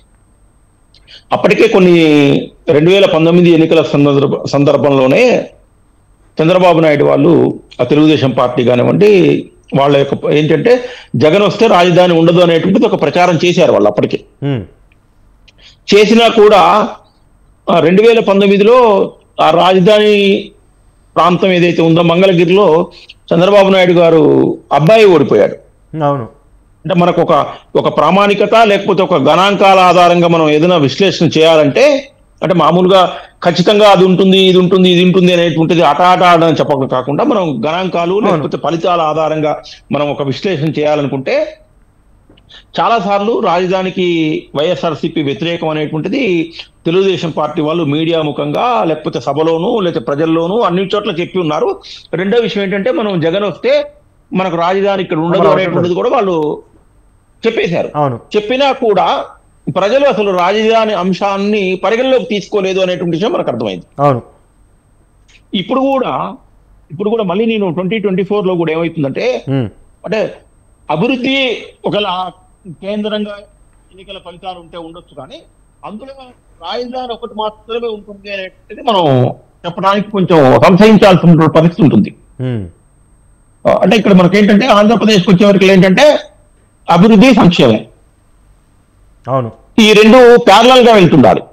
అప్పటికే కొన్ని రెండు వేల పంతొమ్మిది ఎన్నికల సందర్భ సందర్భంలోనే చంద్రబాబు నాయుడు వాళ్ళు ఆ తెలుగుదేశం పార్టీ కానివ్వండి వాళ్ళ యొక్క ఏంటంటే జగన్ వస్తే రాజధాని ఉండదు అనేటువంటిది ఒక ప్రచారం చేశారు వాళ్ళు అప్పటికే ఉమ్, చేసినా కూడా రెండు వేల పంతొమ్మిదిలో ఆ రాజధాని ప్రాంతం ఏదైతే ఉందో మంగళగిరిలో చంద్రబాబు నాయుడు గారు అబ్బాయి ఓడిపోయాడు అవును అంటే మనకు ఒక ఒక ప్రామాణికత లేకపోతే ఒక గణాంకాల ఆధారంగా మనం ఏదైనా విశ్లేషణ చేయాలంటే అంటే మామూలుగా ఖచ్చితంగా అది ఉంటుంది ఇది ఉంటుంది ఇది ఉంటుంది అనేటువంటిది ఆట ఆట ఆడని చెప్పక కాకుండా మనం గణాంకాలు లేకపోతే ఫలితాల ఆధారంగా మనం ఒక విశ్లేషణ చేయాలనుకుంటే చాలా సార్లు రాజధానికి వైఎస్ఆర్సీపీ వ్యతిరేకం అనేటువంటిది తెలుగుదేశం పార్టీ వాళ్ళు మీడియా ముఖంగా లేకపోతే సభలోను లేకపోతే ప్రజల్లోనూ అన్ని చోట్ల చెప్పి ఉన్నారు రెండో విషయం ఏంటంటే మనం జగన్ వస్తే మనకు రాజధాని ఇక్కడ ఉండదు అమరావతి అనేటువంటిది కూడా వాళ్ళు చెప్పేశారు అవును చెప్పినా కూడా ప్రజలు అసలు రాజధాని అంశాన్ని పరిగణలోకి తీసుకోలేదు అనేటువంటి విషయం మనకు అర్థమైంది అవును ఇప్పుడు కూడా ఇప్పుడు కూడా మళ్ళీ నేను ట్వంటీ ట్వంటీ ఫోర్ లో కూడా ఏమవుతుందంటే ఉమ్, అంటే అభివృద్ధి ఒకవేళ కేంద్రంగా ఎన్నికల ఫలితాలు ఉంటే ఉండొచ్చు కానీ అందులో రాజధాని ఒకటి మాత్రమే ఉంటుంది అనేటువంటిది మనం చెప్పడానికి కొంచెం సంశయించాల్సిన పరిస్థితి ఉంటుంది ఉమ్, అంటే ఇక్కడ మనకి ఏంటంటే ఆంధ్రప్రదేశ్కి వచ్చే వరకు ఏంటంటే అభివృద్ధి సంక్షేమం అవును ఈ రెండు ప్యారలల్ గా వెళ్తుండాలి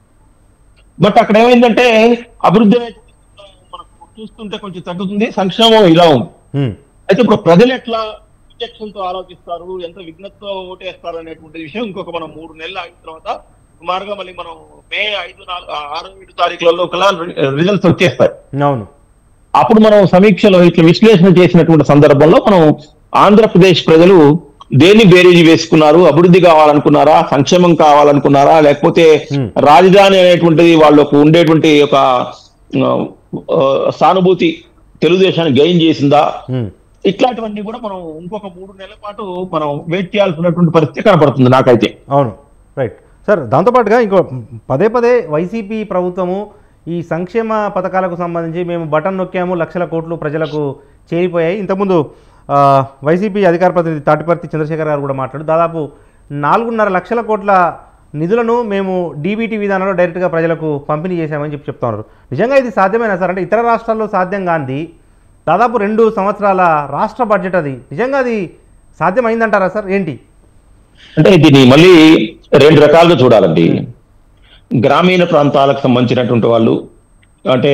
బట్ అక్కడ ఏమైందంటే అభివృద్ధి అనేది మనకు చూస్తుంటే కొంచెం తగ్గుతుంది సంక్షేమం ఇలా ఉంది ఉమ్, అయితే ఇప్పుడు ప్రజలు ఎట్లా విచక్షణతో ఆలోచిస్తారు ఎంత విఘ్నతతో ఓటేస్తారు అనేటువంటి విషయం ఇంకొక మనం మూడు నెలలు అయిన తర్వాత సుమారుగా మళ్ళీ మనం మే ఐదు నాలుగు ఆరు ఏడు తారీఖులలో కల్లా రిజల్ట్స్ వచ్చేస్తాయి అవును అప్పుడు మనం సమీక్షలో ఇట్లా విశ్లేషణ చేసినటువంటి సందర్భంలో మనం ఆంధ్రప్రదేశ్ ప్రజలు దేన్ని బేరీజు వేసుకున్నారు అభివృద్ధి కావాలనుకున్నారా సంక్షేమం కావాలనుకున్నారా లేకపోతే Hmm. రాజధాని అనేటువంటిది వాళ్ళకు ఉండేటువంటి ఒక ఆ, ఆ, సానుభూతి తెలుగుదేశాన్ని గెయిన్ చేసిందా ఉమ్, ఇట్లాంటివన్నీ కూడా మనం ఇంకొక మూడు నెలల పాటు మనం వెయిట్ చేయాల్సినటువంటి పరిస్థితి కనబడుతుంది నాకైతే అవును రైట్ సార్ దాంతోపాటుగా ఇంకో పదే పదే వైసీపీ ప్రభుత్వము ఈ సంక్షేమ పథకాలకు సంబంధించి మేము బటన్ నొక్కాము లక్షల కోట్లు ప్రజలకు చేరిపోయాయి ఇంతకుముందు ఆ, వైసీపీ అధికార ప్రతినిధి తాటిపర్తి చంద్రశేఖర్ గారు కూడా మాట్లాడు దాదాపు నాలుగున్నర లక్షల కోట్ల నిధులను మేము డీబీటీ విధానంలో డైరెక్ట్గా ప్రజలకు పంపిణీ చేశామని చెప్పి చెప్తా ఉన్నారు నిజంగా ఇది సాధ్యమేనా సార్ అంటే ఇతర రాష్ట్రాల్లో సాధ్యం కాంది దాదాపు రెండు సంవత్సరాల రాష్ట్ర బడ్జెట్ అది నిజంగా అది సాధ్యమైందంటారా సార్ ఏంటి అంటే దీన్ని మళ్ళీ రెండు రకాలుగా చూడాలండి గ్రామీణ ప్రాంతాలకు సంబంధించినటువంటి వాళ్ళు అంటే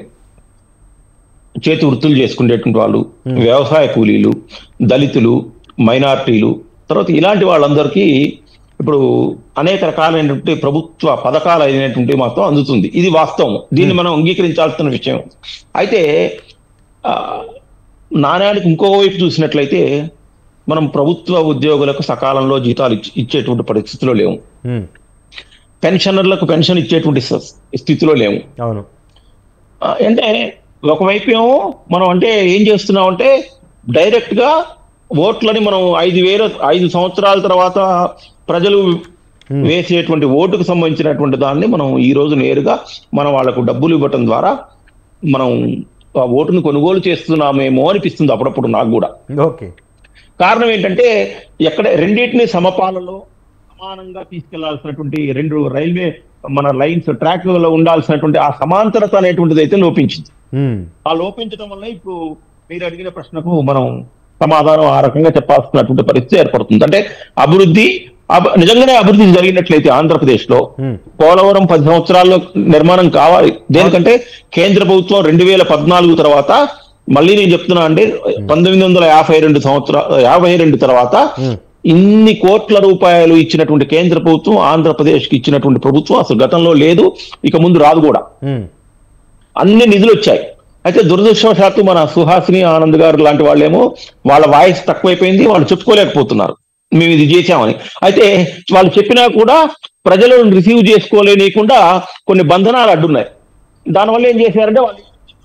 చేతి వృత్తులు చేసుకునేటువంటి వాళ్ళు వ్యవసాయ కూలీలు దళితులు మైనార్టీలు తర్వాత ఇలాంటి వాళ్ళందరికీ ఇప్పుడు అనేక రకాలైనటువంటి ప్రభుత్వ పథకాలు అయినటువంటి మాత్రం అందుతుంది ఇది వాస్తవం దీన్ని మనం అంగీకరించాల్సిన విషయం అయితే ఆ, నాణ్యానికి ఇంకో వైపు చూసినట్లయితే మనం ప్రభుత్వ ఉద్యోగులకు సకాలంలో జీతాలు ఇచ్చి- ఇచ్చేటువంటి పరిస్థితిలో లేవు ఉమ్, పెన్షనర్లకు పెన్షన్ ఇచ్చేటువంటి స- స్థితిలో లేవు అవును ఆ, అంటే ఒకవైపు ఏమో మనం అంటే ఏం చేస్తున్నాం అంటే డైరెక్ట్ గా ఓట్లని మనం ఐదు వేల ఐదు సంవత్సరాల తర్వాత ప్రజలు వేసేటువంటి ఓటుకు సంబంధించినటువంటి దాన్ని మనం ఈ రోజు నేరుగా మనం వాళ్ళకు డబ్బులు ఇవ్వటం ద్వారా మనం ఆ ఓటును కొనుగోలు చేస్తున్నామేమో అనిపిస్తుంది అప్పుడప్పుడు నాకు కూడా ఓకే కారణం ఏంటంటే ఎక్కడ రెండింటిని సమపాలలో సమానంగా తీసుకెళ్లాల్సినటువంటి రెండు రైల్వే మన లైన్స్ ట్రాక్ లో ఉండాల్సినటువంటి ఆ సమాంతరత అనేటువంటిది అయితే లోపించింది ఉమ్, ఆ లోపించడం వల్ల ఇప్పుడు మీరు అడిగిన ప్రశ్నకు మనం సమాధానం ఆ రకంగా చెప్పాల్సినటువంటి పరిస్థితి ఏర్పడుతుంది అంటే అభివృద్ధి అబ- నిజంగానే అభివృద్ధి జరిగినట్లయితే ఆంధ్రప్రదేశ్ లో ఉమ్, పోలవరం పది సంవత్సరాల్లో నిర్మాణం కావాలి దేనికంటే కేంద్ర ప్రభుత్వం రెండు వేల పద్నాలుగు తర్వాత మళ్ళీ నేను చెప్తున్నా అండి పంతొమ్మిది వందల యాభై రెండు సంవత్సరాలు యాభై రెండు తర్వాత ఉమ్, ఇన్ని కోట్ల రూపాయలు ఇచ్చినటువంటి కేంద్ర ప్రభుత్వం ఆంధ్రప్రదేశ్ కి ఇచ్చినటువంటి ప్రభుత్వం అసలు గతంలో లేదు ఇక ముందు రాదు కూడా ఉమ్, అన్ని నిధులు వచ్చాయి అయితే దురదృష్టవశాత్తు మన సుహాసిని ఆనంద్ గారు లాంటి వాళ్ళేమో వాళ్ళ వాయిస్ తక్కువైపోయింది వాళ్ళు చెప్పుకోలేకపోతున్నారు మేము ఇది చేశామని అయితే వాళ్ళు చెప్పినా కూడా ప్రజలను రిసీవ్ చేసుకోలేనియకుండా కొన్ని బంధనాలు అడ్డున్నాయి దానివల్ల ఏం చేశారంటే వాళ్ళు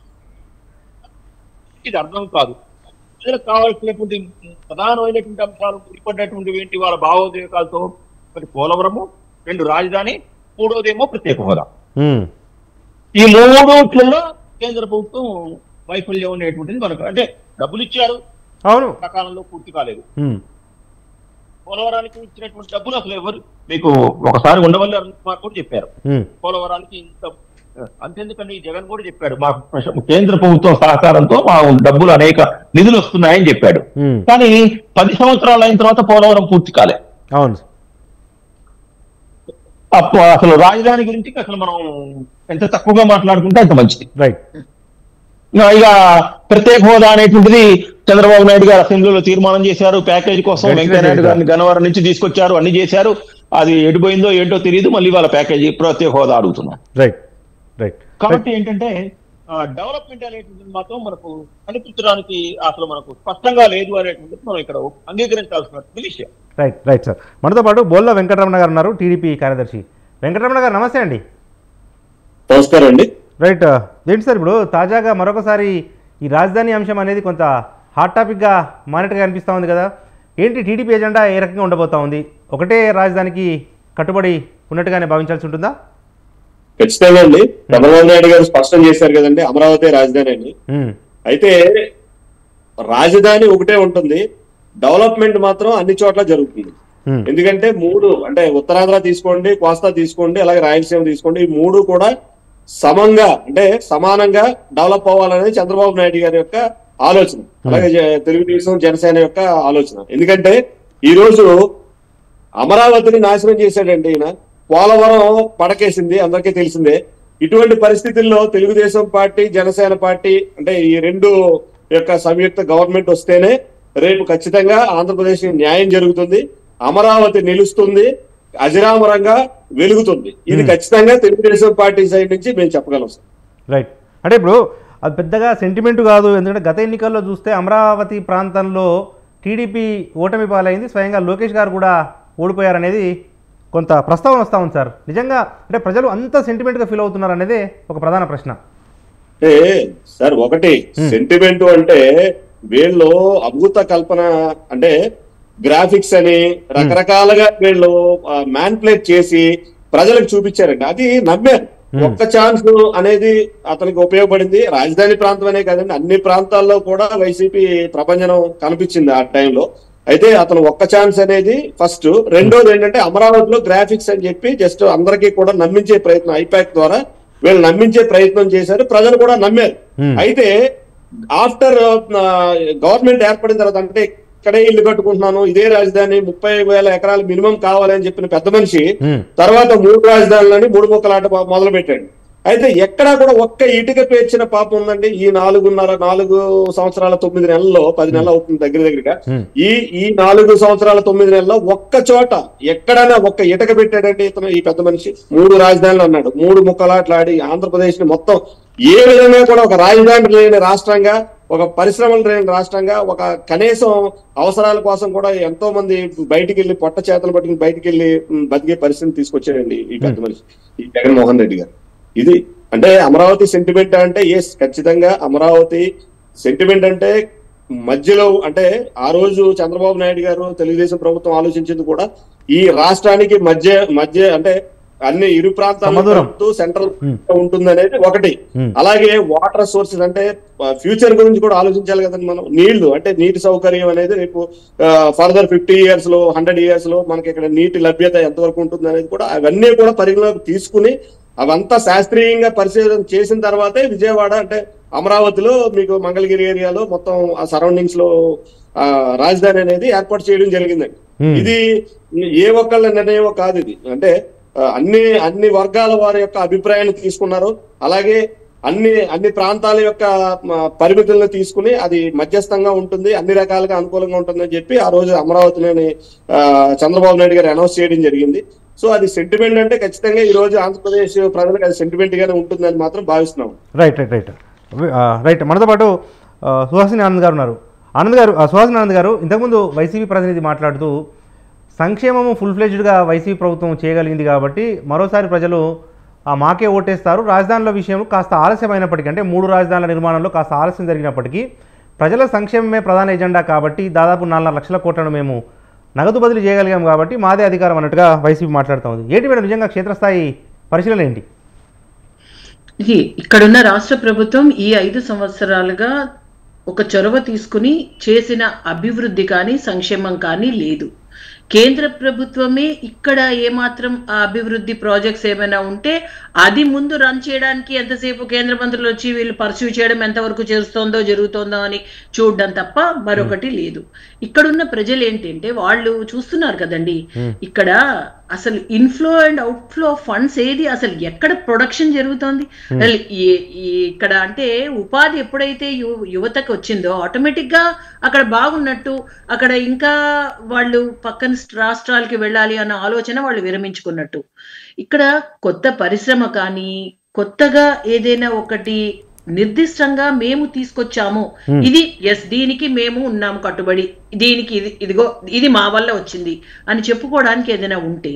ఇది అర్థం కాదు ప్రజలకు కావాల్సినటువంటి ప్రధానమైనటువంటి అంశాలు ముడిపడినటువంటి ఏంటి వాళ్ళ భావోద్వేగాలతో మరి పోలవరము రెండు రాజధాని మూడోదేమో ప్రత్యేక హోదా ఉమ్, ఈ మూడోట్లలో కేంద్ర ప్రభుత్వం వైఫల్యం అనేటువంటిది మనకు అంటే డబ్బులు ఇచ్చారు అవును సకాలంలో పూర్తి కాలేదు ఉమ్, పోలవరానికి ఇచ్చినటువంటి డబ్బులు అసలు ఎవరు మీకు ఒకసారి ఉండవల్లి అరుణ్ కుమార్ కూడా చెప్పారు ఉమ్, పోలవరానికి ఇంత అంతెందుకండి జగన్ కూడా చెప్పాడు మాకు ప్రశ- కేంద్ర ప్రభుత్వం సహకారంతో మా డబ్బులు అనేక నిధులు వస్తున్నాయని చెప్పాడు ఉమ్, కానీ పది సంవత్సరాలు అయిన తర్వాత పోలవరం పూర్తి కాలే అవును అప్పుడు అసలు రాజధాని గురించి అసలు మనం ఎంత తక్కువగా మాట్లాడుకుంటే అంత మంచిది రైట్ ఇక ప్రత్యేక హోదా అనేటువంటిది చంద్రబాబు నాయుడు గారు అసెంబ్లీలో తీర్మానం చేశారు ప్యాకేజ్ కోసం గడిచిన వెంకయ్య నాయుడు చేశారు. గారిని గన్నవరం నుంచి తీసుకొచ్చారు అన్ని చేశారు అది ఎడిపోయిందో ఏంటో తెలియదు మళ్ళీ వాళ్ళ ప్యాకేజీ ప్రత్యేక హోదా అడుగుతున్నారు రైట్ రైట్ కాబట్టి ఏంటంటే డెవలప్మెంట్ అనేటువంటిది మాత్రం మనకు కనిపించడానికి అసలు మనకు స్పష్టంగా లేదు అనేటువంటిది మనం ఇక్కడ అంగీకరించాల్సినటువంటి విషయం రైట్ రైట్ సార్ మనతో పాటు బోల్ల వెంకటరమణ గారు ఉన్నారు టీడీపీ కార్యదర్శి వెంకటరమణ గారు నమస్తే అండి నమస్కారం అండి రైట్ ఏంటి సార్ ఇప్పుడు తాజాగా మరొకసారి ఈ రాజధాని అంశం అనేది కొంత హాట్ టాపిక్గా మారినట్టుగా అనిపిస్తూ ఉంది కదా ఏంటి టీడీపీ ఎజెండా ఏ రకంగా ఉండబోతా ఉంది ఒకటే రాజధానికి కట్టుబడి ఉన్నట్టుగానే భావించాల్సి ఉంటుందా ఖచ్చితంగా అండి చంద్రబాబు నాయుడు గారు స్పష్టం చేశారు కదండి అమరావతి రాజధాని అని ఉమ్, అయితే రాజధాని ఒకటే ఉంటుంది డెవలప్మెంట్ మాత్రం అన్ని చోట్ల జరుగుతుంది ఉమ్, ఎందుకంటే మూడు అంటే ఉత్తరాంధ్ర తీసుకోండి కోస్తా తీసుకోండి అలాగే రాయలసీమ తీసుకోండి ఈ మూడు కూడా సమంగా అంటే సమానంగా డెవలప్ అవ్వాలనేది చంద్రబాబు నాయుడు గారి యొక్క ఆలోచన అలాగే జ- తెలుగుదేశం జనసేన యొక్క ఆలోచన ఎందుకంటే ఈ రోజు అమరావతిని నాశనం చేశాడండి ఈయన పోలవరం పడకేసింది అందరికీ తెలిసిందే ఇటువంటి పరిస్థితుల్లో తెలుగుదేశం పార్టీ జనసేన పార్టీ అంటే ఈ రెండు యొక్క సంయుక్త గవర్నమెంట్ వస్తేనే రేపు ఖచ్చితంగా ఆంధ్రప్రదేశ్ న్యాయం జరుగుతుంది అమరావతి నిలుస్తుంది అజరామరంగా వెలుగుతుంది ఇది Hmm. ఖచ్చితంగా తెలుగుదేశం పార్టీ సైడ్ నుంచి మేము చెప్పగలం సార్ రైట్ అంటే ఇప్పుడు అది పెద్దగా సెంటిమెంట్ కాదు ఎందుకంటే గత ఎన్నికల్లో చూస్తే అమరావతి ప్రాంతంలో టీడీపీ ఓటమి పాలైంది స్వయంగా లోకేష్ గారు కూడా ఓడిపోయారనేది కొంత ప్రస్తావన వస్తూ ఉంది సార్ నిజంగా అంటే ప్రజలు అంత సెంటిమెంట్గా ఫీల్ అవుతున్నారు అనేది ఒక ప్రధాన ప్రశ్న అంటే సార్ ఒకటి Hmm. సెంటిమెంట్ అంటే వీళ్ళు అభూత కల్పన అంటే గ్రాఫిక్స్ అని రకరకాలుగా వీళ్ళు మ్యాన్ప్లేట్ చేసి ప్రజలకు చూపించారండి అది నమ్మారు Hmm. ఒక్క ఛాన్స్ అనేది అతనికి ఉపయోగపడింది రాజధాని ప్రాంతం అనే కదండి అన్ని ప్రాంతాల్లో కూడా వైసీపీ ప్రభంజనం కనిపించింది ఆ టైంలో అయితే అతను ఒక్క ఛాన్స్ అనేది ఫస్ట్ రెండోది ఏంటంటే అమరావతిలో గ్రాఫిక్స్ అని చెప్పి జస్ట్ అందరికీ కూడా నమ్మించే ప్రయత్నం ఐపాక్ ద్వారా వీళ్ళు నమ్మించే ప్రయత్నం చేశారు ప్రజలు కూడా నమ్మారు Hmm. అయితే ఆఫ్టర్ గవర్నమెంట్ ఏర్పడిన తర్వాత అంటే ఇక్కడే ఇల్లు కట్టుకుంటున్నాను ఇదే రాజధాని ముప్పై వేల ఎకరాలు మినిమం కావాలని చెప్పిన పెద్ద మనిషి ఉమ్, తర్వాత మూడు రాజధానులని మూడు ముక్కలాట మొదలు పెట్టాడు అయితే ఎక్కడా కూడా ఒక్క ఇటుక పేర్చిన పాపం ఉందండి ఈ నాలుగున్నర నాలుగు సంవత్సరాల తొమ్మిది నెలల్లో పది నెలలు అవుతుంది దగ్గర దగ్గరగా ఉమ్, ఈ ఈ నాలుగు సంవత్సరాల తొమ్మిది నెలల్లో ఒక్క చోట ఎక్కడైనా ఒక్క ఇటక పెట్టాడంటే ఇతను ఈ పెద్ద మనిషి మూడు రాజధానులు అన్నాడు మూడు ముక్కలాట్లాడి ఆంధ్రప్రదేశ్ ని మొత్తం ఏ విధంగా కూడా ఒక రాజధాని లేని రాష్ట్రంగా ఒక పరిశ్రమలు లేని రాష్ట్రంగా ఒక కనీసం అవసరాల కోసం కూడా ఎంతో మంది బయటికి వెళ్ళి పొట్ట చేతలు పట్టుకుని బయటికి వెళ్ళి ఉమ్, బతికే పరిస్థితిని తీసుకొచ్చాడండి ఈ పెద్ద మనిషి ఈ జగన్మోహన్ రెడ్డి గారు ఇది అంటే అమరావతి సెంటిమెంట్ అంటే ఎస్ ఖచ్చితంగా అమరావతి సెంటిమెంట్ అంటే మధ్యలో అంటే ఆ రోజు చంద్రబాబు నాయుడు గారు తెలుగుదేశం ప్రభుత్వం ఆలోచించింది కూడా ఈ రాష్ట్రానికి మధ్య మధ్య అంటే అన్ని ఇరు సమదూరం. ప్రాంతాలు సెంట్రల్ Hmm. ఉంటుంది అనేది ఒకటి Hmm. అలాగే వాటర్ సోర్సెస్ అంటే ఫ్యూచర్ గురించి కూడా ఆలోచించాలి కదండి మనం నీళ్లు అంటే నీటి సౌకర్యం అనేది రేపు ఫర్దర్ ఫిఫ్టీ ఇయర్స్ లో హండ్రెడ్ ఇయర్స్ లో మనకి ఇక్కడ నీటి లభ్యత ఎంతవరకు ఉంటుంది అనేది కూడా అవన్నీ కూడా పరిగణలోకి తీసుకుని అవంతా శాస్త్రీయంగా పరిశీలన చేసిన తర్వాతే విజయవాడ అంటే అమరావతిలో మీకు మంగళగిరి ఏరియాలో మొత్తం ఆ సరౌండింగ్స్ లో ఆ, రాజధాని అనేది ఏర్పాటు చేయడం జరిగిందండి Hmm. ఇది ఏ ఒక్కళ్ళ నిర్ణయం కాదు ఇది అంటే ఆ, అన్ని అన్ని వర్గాల వారి యొక్క అభిప్రాయాన్ని తీసుకున్నారు అలాగే అన్ని అన్ని ప్రాంతాల యొక్క మ, పరిమితులను తీసుకుని అది మధ్యస్థంగా ఉంటుంది అన్ని రకాలుగా అనుకూలంగా ఉంటుందని చెప్పి ఆ రోజు అమరావతిలోని ఆ, చంద్రబాబు నాయుడు గారు అనౌన్స్ చేయడం జరిగింది సో అది సెంటిమెంట్ అంటే ఖచ్చితంగా ఈ రోజు ఆంధ్రప్రదేశ్ ప్రజలకు అది సెంటిమెంట్ గానే ఉంటుందని మాత్రం భావిస్తున్నాం రైట్ రైట్ రైట్ వి- ఆ, రైట్ మనతో పాటు ఆ, సుహాసిని ఆనంద్ గారు ఉన్నారు ఆనంద్ గారు ఆ, సుహాసిని ఆనంద్ గారు ఇంతకుముందు వైసీపీ ప్రతినిధి మాట్లాడుతూ సంక్షేమము ఫుల్ ఫ్లెజ్డ్గా వైసీపీ ప్రభుత్వం చేయగలిగింది కాబట్టి మరోసారి ప్రజలు ఆ, మాకే ఓటేస్తారు రాజధానుల విషయంలో కాస్త ఆలస్యమైనప్పటికీ అంటే మూడు రాజధానుల నిర్మాణంలో కాస్త ఆలస్యం జరిగినప్పటికీ ప్రజల సంక్షేమమే ప్రధాన ఎజెండా కాబట్టి దాదాపు నాలుగు లక్షల కోట్లను మేము నగదు బదిలీ చేయగలిగాం కాబట్టి మాదే అధికారం అన్నట్టుగా వైసీపీ మాట్లాడుతూ ఉంది ఏంటి మేడం నిజంగా క్షేత్రస్థాయి పరిశీలన ఏంటి ఇది ఇక్కడున్న రాష్ట్ర ప్రభుత్వం ఈ ఐదు సంవత్సరాలుగా ఒక చొరవ తీసుకుని చేసిన అభివృద్ధి కానీ సంక్షేమం కానీ లేదు కేంద్ర ప్రభుత్వమే ఇక్కడ ఏమాత్రం ఆ అభివృద్ధి ప్రాజెక్ట్స్ ఏమైనా ఉంటే అది ముందు రన్ చేయడానికి ఎంతసేపు కేంద్ర మంత్రులు వచ్చి వీళ్ళు పర్సూ చేయడం ఎంతవరకు చేస్తోందో జరుగుతోందో అని చూడడం తప్ప మరొకటి లేదు ఇక్కడున్న ప్రజలు ఏంటంటే వాళ్ళు చూస్తున్నారు కదండి ఇక్కడ అసలు ఇన్ఫ్లో అండ్ అవుట్ఫ్లో ఫండ్స్ ఏది అసలు ఎక్కడ ప్రొడక్షన్ జరుగుతోంది అసలు ఈ- ఈ ఇక్కడ అంటే ఉపాధి ఎప్పుడైతే యు- యువతకు వచ్చిందో ఆటోమేటిక్ గా అక్కడ బాగున్నట్టు అక్కడ ఇంకా వాళ్ళు పక్కన రాష్ట్రాలకి వెళ్ళాలి అన్న ఆలోచన వాళ్ళు విరమించుకున్నట్టు ఇక్కడ కొత్త పరిశ్రమ కానీ కొత్తగా ఏదైనా ఒకటి నిర్దిష్టంగా మేము తీసుకొచ్చాము ఇది ఎస్ దీనికి మేము ఉన్నాము కట్టుబడి దీనికి ఇది ఇదిగో ఇది మా వల్ల వచ్చింది అని చెప్పుకోవడానికి ఏదైనా ఉంటే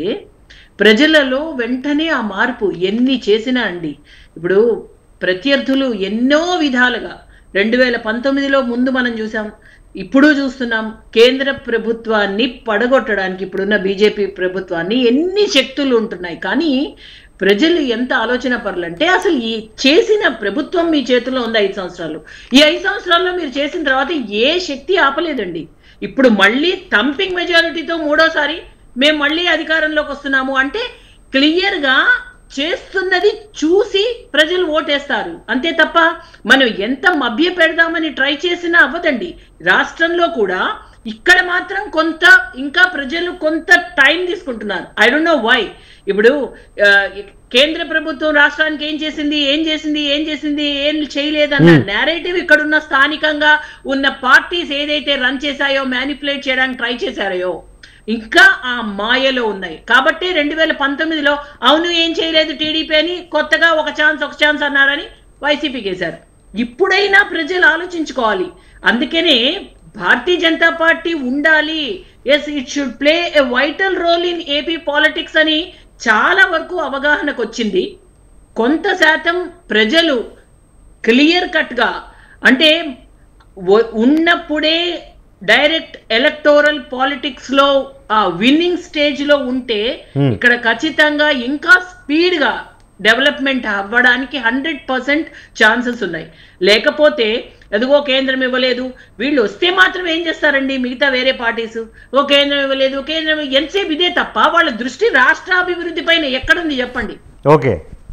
ప్రజలలో వెంటనే ఆ మార్పు ఎన్ని చేసినా అండి ఇప్పుడు ప్రత్యర్థులు ఎన్నో విధాలుగా రెండు వేల పంతొమ్మిదిలో ముందు మనం చూసాం ఇప్పుడు చూస్తున్నాం కేంద్ర ప్రభుత్వాన్ని పడగొట్టడానికి ఇప్పుడున్న బీజేపీ ప్రభుత్వాన్ని ఎన్ని శక్తులు ఉంటున్నాయి కానీ ప్రజలు ఎంత ఆలోచన పరులంటే అసలు ఈ చేసిన ప్రభుత్వం మీ చేతిలో ఉంది ఐదు సంవత్సరాలు ఈ ఐదు సంవత్సరాల్లో మీరు చేసిన తర్వాత ఏ శక్తి ఆపలేదండి ఇప్పుడు మళ్ళీ థంపింగ్ మెజారిటీతో మూడోసారి మేము మళ్ళీ అధికారంలోకి వస్తున్నాము అంటే క్లియర్గా చేస్తున్నది చూసి ప్రజలు ఓటేస్తారు అంతే తప్ప మనం ఎంత మభ్య పెడదామని ట్రై చేసినా అవ్వదండి రాష్ట్రంలో కూడా ఇక్కడ మాత్రం కొంత ఇంకా ప్రజలు కొంత టైం తీసుకుంటున్నారు ఐ డోంట్ నో వై ఇప్పుడు ఆ, కేంద్ర ప్రభుత్వం రాష్ట్రానికి ఏం చేసింది ఏం చేసింది ఏం చేసింది ఏం చేయలేదన్న నేరేటివ్ ఇక్కడున్న స్థానికంగా ఉన్న పార్టీస్ ఏదైతే రన్ చేశాయో మ్యానిపులేట్ చేయడానికి ట్రై చేశారో ఇంకా ఆ మాయలో ఉన్నాయి కాబట్టి రెండు వేల పంతొమ్మిదిలో అవును ఏం చేయలేదు టీడీపీ అని కొత్తగా ఒక ఛాన్స్ ఒక ఛాన్స్ అన్నారని వైసీపీకి వేశారు ఇప్పుడైనా ప్రజలు ఆలోచించుకోవాలి అందుకనే భారతీయ జనతా పార్టీ ఉండాలి yes it should play a vital role in AP politics అని చాలా వరకు అవగాహనకు వచ్చింది కొంత శాతం ప్రజలు క్లియర్ కట్గా అంటే వ- ఉన్నప్పుడే డైరెక్ట్ ఎలక్టోరల్ పాలిటిక్స్ లో ఆ విన్నింగ్ స్టేజ్ లో ఉంటే Hmm. ఇక్కడ ఖచ్చితంగా ఇంకా స్పీడ్ గా డెవలప్మెంట్ అవ్వడానికి హండ్రెడ్ పర్సెంట్ ఛాన్సెస్ ఉన్నాయి లేకపోతే ఎదుగో కేంద్రం ఇవ్వలేదు వీళ్ళు వస్తే మాత్రం ఏం చేస్తారండి మిగతా వేరే పార్టీస్ ఓ కేంద్రం ఇవ్వలేదు కేంద్రం ఎంతసేపు ఇదే తప్ప వాళ్ళ దృష్టి రాష్ట్రాభివృద్ధి పైన ఎక్కడుంది చెప్పండి ఓకే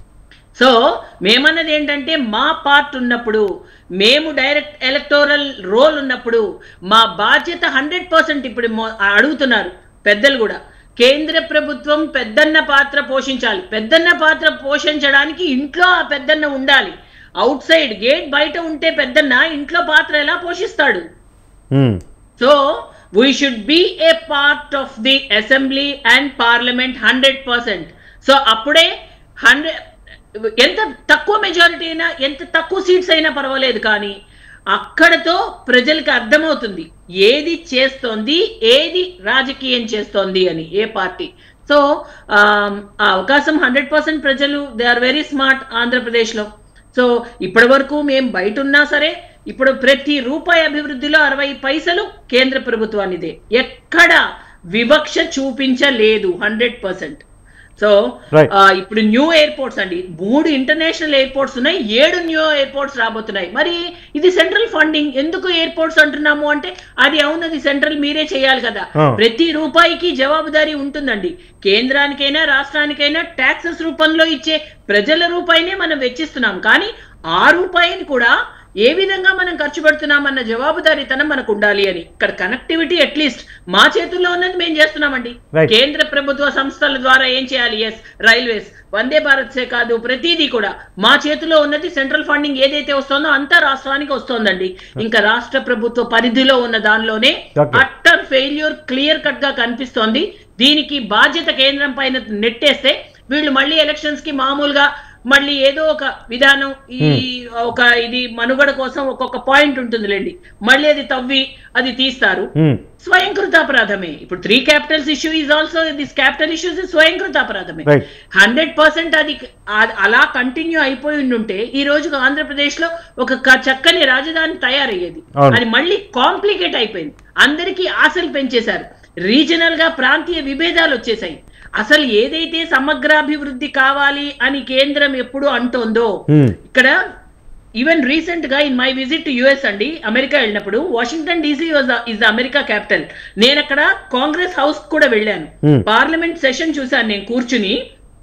సో మేమన్నది ఏంటంటే మా పార్ట్ ఉన్నప్పుడు మేము డైరెక్ట్ ఎలక్టోరల్ రోల్ ఉన్నప్పుడు మా బాధ్యత హండ్రెడ్ పర్సెంట్ ఇప్పుడు మొ- అడుగుతున్నారు పెద్దలు కూడా కేంద్ర ప్రభుత్వం పెద్దన్న పాత్ర పోషించాలి పెద్దన్న పాత్ర పోషించడానికి ఇంట్లో ఆ పెద్దన్న ఉండాలి అవుట్ సైడ్ గేట్ బయట ఉంటే పెద్దన్న ఇంట్లో పాత్ర ఎలా పోషిస్తాడు um, so we should be a part of the assembly and parliament hundred percent so అప్పుడే హండ్రెడ్ ఎంత తక్కువ మెజారిటీ అయినా ఎంత తక్కువ సీట్స్ అయినా పర్వాలేదు కానీ అక్కడతో ప్రజలకు అర్థమవుతుంది ఏది చేస్తోంది ఏది రాజకీయం చేస్తోంది అని ఏ పార్టీ సో ఆ అవకాశం హండ్రెడ్ పర్సెంట్ ప్రజలు దే ఆర్ వెరీ స్మార్ట్ ఆంధ్రప్రదేశ్లో సో ఇప్పటి వరకు మేము బయట ఉన్నా సరే ఇప్పుడు ప్రతి రూపాయి అభివృద్ధిలో అరవై పైసలు కేంద్ర ప్రభుత్వానిదే ఎక్కడ వివక్ష చూపించలేదు హండ్రెడ్ పర్సెంట్ సో Right. ఇప్పుడు న్యూ ఎయిర్పోర్ట్స్ అండి మూడు ఇంటర్నేషనల్ ఎయిర్పోర్ట్స్ ఉన్నాయి ఏడు న్యూ ఎయిర్పోర్ట్స్ రాబోతున్నాయి మరి ఇది సెంట్రల్ ఫండింగ్ ఎందుకు ఎయిర్పోర్ట్స్ అంటున్నాము అంటే అది అవునది సెంట్రల్ మీరే చేయాలి కదా Ah. ప్రతి రూపాయికి జవాబుదారీ ఉంటుందండి కేంద్రానికైనా రాష్ట్రానికైనా ట్యాక్సెస్ రూపంలో ఇచ్చే ప్రజల రూపాయినే మనం వెచ్చిస్తున్నాం కానీ ఆ రూపాయిని కూడా ఏ విధంగా మనం ఖర్చు పెడుతున్నామన్న జవాబుదారీతనం మనకు ఉండాలి అని ఇక్కడ కనెక్టివిటీ అట్లీస్ట్ మా చేతుల్లో ఉన్నది మేము చేస్తున్నామండి Right. కేంద్ర ప్రభుత్వ సంస్థల ద్వారా ఏం చేయాలి ఎస్ రైల్వేస్ వందే భారత్ సే కాదు ప్రతిదీ కూడా మా చేతిలో ఉన్నది సెంట్రల్ ఫండింగ్ ఏదైతే వస్తుందో అంతా రాష్ట్రానికి వస్తోందండి ఇంకా రాష్ట్ర ప్రభుత్వ పరిధిలో ఉన్న దానిలోనే Okay. Utter failure clear cut గా కనిపిస్తోంది దీనికి బాధ్యత కేంద్రం పైన నెట్టేస్తే వీళ్ళు మళ్ళీ ఎలక్షన్స్ కి మామూలుగా మళ్ళీ ఏదో ఒక విధానం ఈ ఒక ఇది మనుగడ కోసం ఒక్కొక్క పాయింట్ ఉంటుందిలేండి మళ్ళీ అది తవ్వి అది తీస్తారు ఉమ్, స్వయంకృతాపరాధమే ఇప్పుడు three capitals issue is also this capital issues స్వయంకృతాపరాధమే Right. హండ్రెడ్ పర్సెంట్ అది ఆ- అలా కంటిన్యూ అయిపోయి ఉండుంటే ఈ రోజు ఆంధ్రప్రదేశ్ లో ఒక క- చక్కని రాజధాని తయారయ్యేది అవును. అది మళ్ళీ కాంప్లికేట్ అయిపోయింది అందరికీ ఆశలు పెంచేశారు రీజనల్ గా ప్రాంతీయ విభేదాలు వచ్చేసాయి అసలు ఏదైతే సమగ్రాభివృద్ధి కావాలి అని కేంద్రం ఎప్పుడు అంటోందో ఉమ్, ఇక్కడ ఈవెన్ రీసెంట్ గా in my visit to US అండి అమెరికా వెళ్ళినప్పుడు Washington DC is the America capital నేను అక్కడ కాంగ్రెస్ హౌస్ కూడా వెళ్ళాను Hmm. పార్లమెంట్ సెషన్ చూశాను నేను కూర్చుని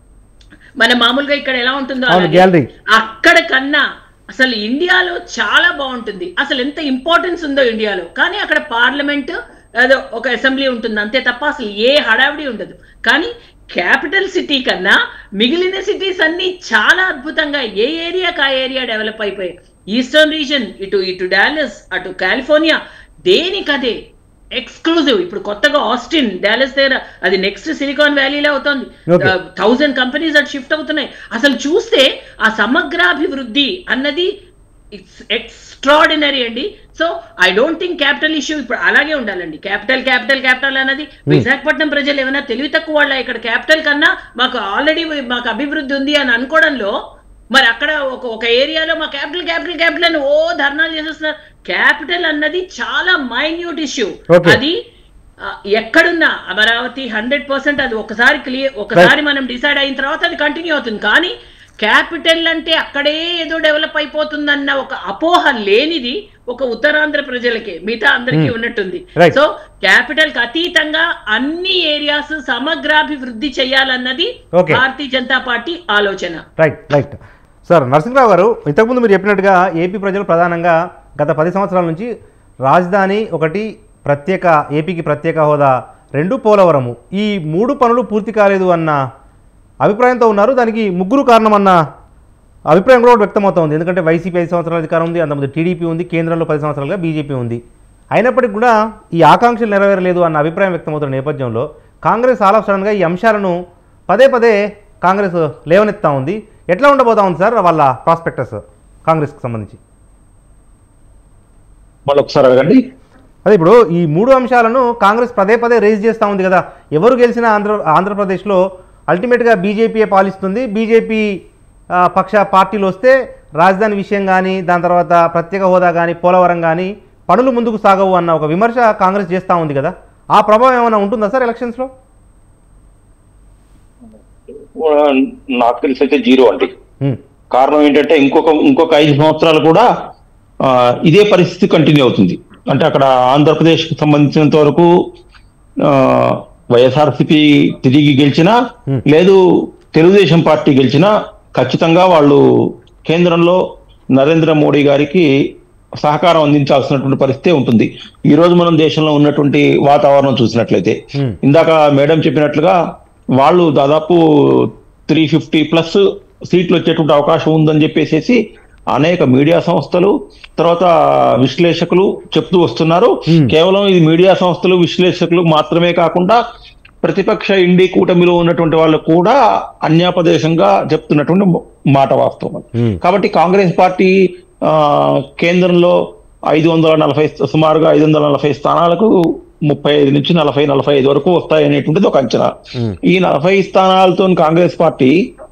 మన మామూలుగా ఇక్కడ ఎలా ఉంటుందో అవును, అలాగే. gallery. అక్కడ కన్నా అసలు ఇండియాలో చాలా బాగుంటుంది అసలు ఎంత ఇంపార్టెన్స్ ఉందో ఇండియాలో కానీ అక్కడ పార్లమెంట్ ఏదో ఒక అసెంబ్లీ ఉంటుంది అంతే తప్ప అసలు ఏ హడావిడి ఉండదు కానీ క్యాపిటల్ సిటీ కన్నా మిగిలిన సిటీస్ అన్ని చాలా అద్భుతంగా ఏ ఏరియాకి ఆ ఏరియా డెవలప్ అయిపోయాయి ఈస్టర్న్ రీజన్ ఇటు ఇటు డాలస్ అటు కాలిఫోర్నియా దేనికదే ఎక్స్క్లూజివ్ ఇప్పుడు కొత్తగా ఆస్టిన్ డాలస్ దగ్గర అది నెక్స్ట్ సిలికాన్ వ్యాలీలో అవుతోంది Okay. థౌజండ్ కంపెనీస్ అటు షిఫ్ట్ అవుతున్నాయి అసలు చూస్తే ఆ సమగ్రాభివృద్ధి అన్నది ఇట్స్ ఎక్స్ట్రాడినరీ అండి so I don't think capital issue ఇప్పుడు అలాగే ఉండాలండి క్యాపిటల్ క్యాపిటల్ క్యాపిటల్ అన్నది విశాఖపట్నం ప్రజలు ఏమైనా తెలివి తక్కువ వాళ్ళ ఇక్కడ క్యాపిటల్ కన్నా మాకు ఆల్రెడీ మాకు అభివృద్ధి ఉంది అని అనుకోవడంలో మరి అక్కడ ఒక ఒక ఏరియాలో మా క్యాపిటల్ క్యాపిటల్ క్యాపిటల్ అని ఓ ధర్నాలు చేసేస్తున్నారు క్యాపిటల్ అన్నది చాలా మైన్యూట్ ఇష్యూ Okay. అది ఆ, ఎక్కడున్నా అమరావతి హండ్రెడ్ పర్సెంట్ అది ఒకసారి క్లియర్ ఒకసారి మనం డిసైడ్ అయిన తర్వాత అది కంటిన్యూ అవుతుంది కానీ క్యాపిటల్ అంటే అక్కడే ఏదో డెవలప్ అయిపోతుందన్న ఒక అపోహ లేనిది ఒక ఉత్తరాంధ్ర ప్రజలకే మిగతా అందరికీ Hmm. ఉన్నట్టుంది Right. సో క్యాపిటల్ కి అతీతంగా అన్ని ఏరియాస్ సమగ్రాభివృద్ధి చేయాలన్నది Okay. భారతీయ జనతా పార్టీ ఆలోచన right right sir Narasimha Rao garu ఇంతకుముందు మీరు చెప్పినట్టుగా ఏపీ ప్రజలు ప్రధానంగా గత పది సంవత్సరాల నుంచి రాజధాని ఒకటి ప్రత్యేక ఏపీకి ప్రత్యేక హోదా రెండు పోలవరము ఈ మూడు పనులు పూర్తి కాలేదు అన్న అభిప్రాయంతో ఉన్నారు దానికి ముగ్గురు కారణమన్న అభిప్రాయం కూడా వ్యక్తమవుతోంది ఎందుకంటే వైసీపీ ఐదు సంవత్సరాల అధికారం ఉంది అంతకుముందు టీడీపీ ఉంది కేంద్రంలో పది సంవత్సరాలుగా బీజేపీ ఉంది అయినప్పటికీ కూడా ఈ ఆకాంక్షలు నెరవేరలేదు అన్న అభిప్రాయం వ్యక్తమవుతున్న నేపథ్యంలో కాంగ్రెస్ ఆల్ ఆఫ్ సడన్గా ఈ అంశాలను పదే పదే కాంగ్రెస్ లేవనెత్తా ఉంది ఎట్లా ఉండబోతా ఉంది సార్ వాళ్ళ ప్రాస్పెక్టస్ కాంగ్రెస్కి సంబంధించి మళ్ళీ ఒకసారి అడగండి అదే ఇప్పుడు ఈ మూడు అంశాలను కాంగ్రెస్ పదే పదే రేజ్ చేస్తూ ఉంది కదా ఎవరు గెలిచినా ఆంధ్ర ఆంధ్రప్రదేశ్లో అల్టిమేట్గా బీజేపీయే పాలిస్తుంది బీజేపీ ఆ, పక్ష పార్టీలు వస్తే రాజధాని విషయం కానీ దాని తర్వాత ప్రత్యేక హోదా కానీ పోలవరం కానీ పనులు ముందుకు సాగవు అన్న ఒక విమర్శ కాంగ్రెస్ చేస్తూ ఉంది కదా ఆ ప్రభావం ఏమైనా ఉంటుందా సార్ ఎలక్షన్స్లో నాకు తెలిసి అయితే జీరో అండి ఉమ్, కారణం ఏంటంటే ఇంకొక ఇంకొక ఐదు సంవత్సరాలు కూడా ఆ, ఇదే పరిస్థితి కంటిన్యూ అవుతుంది అంటే అక్కడ ఆంధ్రప్రదేశ్కి సంబంధించినంత వరకు ఆ, వైఎస్ఆర్సీపీ తిరిగి గెలిచినా Hmm. లేదు తెలుగుదేశం పార్టీ గెలిచినా ఖచ్చితంగా వాళ్ళు కేంద్రంలో నరేంద్ర మోడీ గారికి సహకారం అందించాల్సినటువంటి పరిస్థితి ఉంటుంది ఈ రోజు మనం దేశంలో ఉన్నటువంటి వాతావరణం చూసినట్లయితే Hmm. ఇందాక మేడం చెప్పినట్లుగా వాళ్ళు దాదాపు త్రీ ఫిఫ్టీ ప్లస్ సీట్లు వచ్చేటువంటి అవకాశం ఉందని చెప్పేసి అనేక మీడియా సంస్థలు తర్వాత విశ్లేషకులు చెప్తూ వస్తున్నారు Hmm. కేవలం ఇది మీడియా సంస్థలు విశ్లేషకులు మాత్రమే కాకుండా ప్రతిపక్ష ఇండి కూటమిలో ఉన్నటువంటి వాళ్ళు కూడా అన్యాపదేశంగా చెప్తున్నటువంటి మాట వాస్తవం Hmm. కాబట్టి కాంగ్రెస్ పార్టీ ఆ, కేంద్రంలో ఐదు వందల నలభై సుమారుగా ఐదు వందల నలభై స్థానాలకు ముప్పై ఐదు నుంచి నలభై నలభై ఐదు వరకు వస్తాయి అనేటువంటిది ఒక అంచనా Hmm. ఈ నలభై స్థానాలతో కాంగ్రెస్ పార్టీ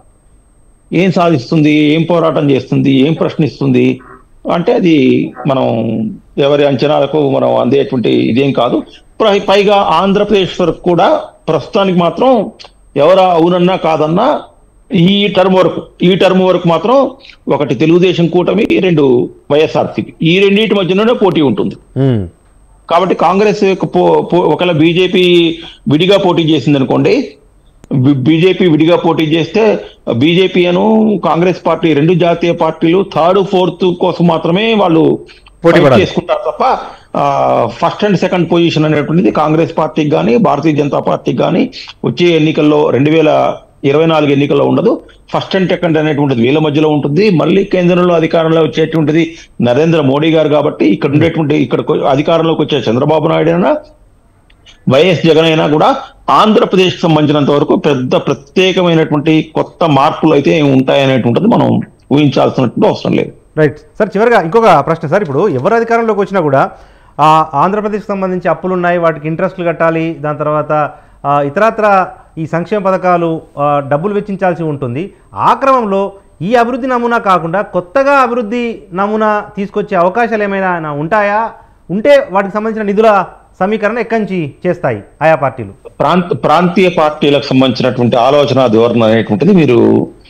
ఏం సాధిస్తుంది ఏం పోరాటం చేస్తుంది ఏం ప్రశ్నిస్తుంది అంటే అది మనం ఎవరి అంచనాలకు మనం అందేటువంటి ఇదేం కాదు పై- పైగా ఆంధ్రప్రదేశ్ వరకు కూడా ప్రస్తుతానికి మాత్రం ఎవరు అవునన్నా కాదన్నా ఈ టర్మ్ వరకు ఈ టర్మ్ వరకు మాత్రం ఒకటి తెలుగుదేశం కూటమి రెండు వైఎస్ఆర్సీపీ ఈ రెండింటి మధ్యలోనే పోటీ ఉంటుంది ఉమ్, కాబట్టి కాంగ్రెస్ యొక్క పో- పో- ఒకవేళ బీజేపీ విడిగా పోటీ చేసింది అనుకోండి బీజేపీ విడిగా పోటీ చేస్తే బీజేపీ అను కాంగ్రెస్ పార్టీ రెండు జాతీయ పార్టీలు థర్డ్ ఫోర్త్ కోసం మాత్రమే వాళ్ళు పోటీ fight పడాలి. చేసుకుంటారు తప్ప ఫస్ట్ అండ్ సెకండ్ పొజిషన్ అనేటువంటిది కాంగ్రెస్ పార్టీకి కానీ భారతీయ జనతా పార్టీకి కానీ వచ్చే ఎన్నికల్లో రెండు వేల ఇరవై నాలుగు ఎన్నికల్లో ఉండదు ఫస్ట్ అండ్ సెకండ్ అనేటువంటిది వీళ్ళ మధ్యలో ఉంటుంది మళ్ళీ కేంద్రంలో అధికారంలో వచ్చేటువంటిది నరేంద్ర మోడీ గారు కాబట్టి ఇక్కడ ఉండేటువంటి ఇక్కడ అధికారంలోకి వచ్చే చంద్రబాబు నాయుడు అయినా వైఎస్ జగన్ అయినా కూడా ఆంధ్రప్రదేశ్ కి సంబంధించినంత వరకు పెద్ద ప్రత్యేకమైనటువంటి కొత్త మార్పులు అయితే ఏమి ఉంటాయనేటువంటిది మనం ఊహించాల్సినటువంటి అవసరం లేదు రైట్ సార్ చివరిగా ఇంకొక ప్రశ్న సార్ ఇప్పుడు ఎవరు అధికారంలోకి వచ్చినా కూడా ఆ, ఆంధ్రప్రదేశ్కి సంబంధించి అప్పులు ఉన్నాయి వాటికి ఇంట్రెస్ట్లు కట్టాలి దాని తర్వాత ఆ, ఇతరత్ర ఈ సంక్షేమ పథకాలు ఆ, డబ్బులు వెచ్చించాల్సి ఉంటుంది ఆ క్రమంలో ఈ అభివృద్ధి నమూనా కాకుండా కొత్తగా అభివృద్ధి నమూనా తీసుకొచ్చే అవకాశాలు ఏమైనా ఉంటాయా ఉంటే వాటికి సంబంధించిన నిధుల సమీకరణ ఎక్కడి నుంచి చేస్తాయి ఆయా పార్టీలు ప్రాంత ప్రాంతీయ పార్టీలకు సంబంధించినటువంటి ఆలోచన ధోరణి అనేటువంటిది మీరు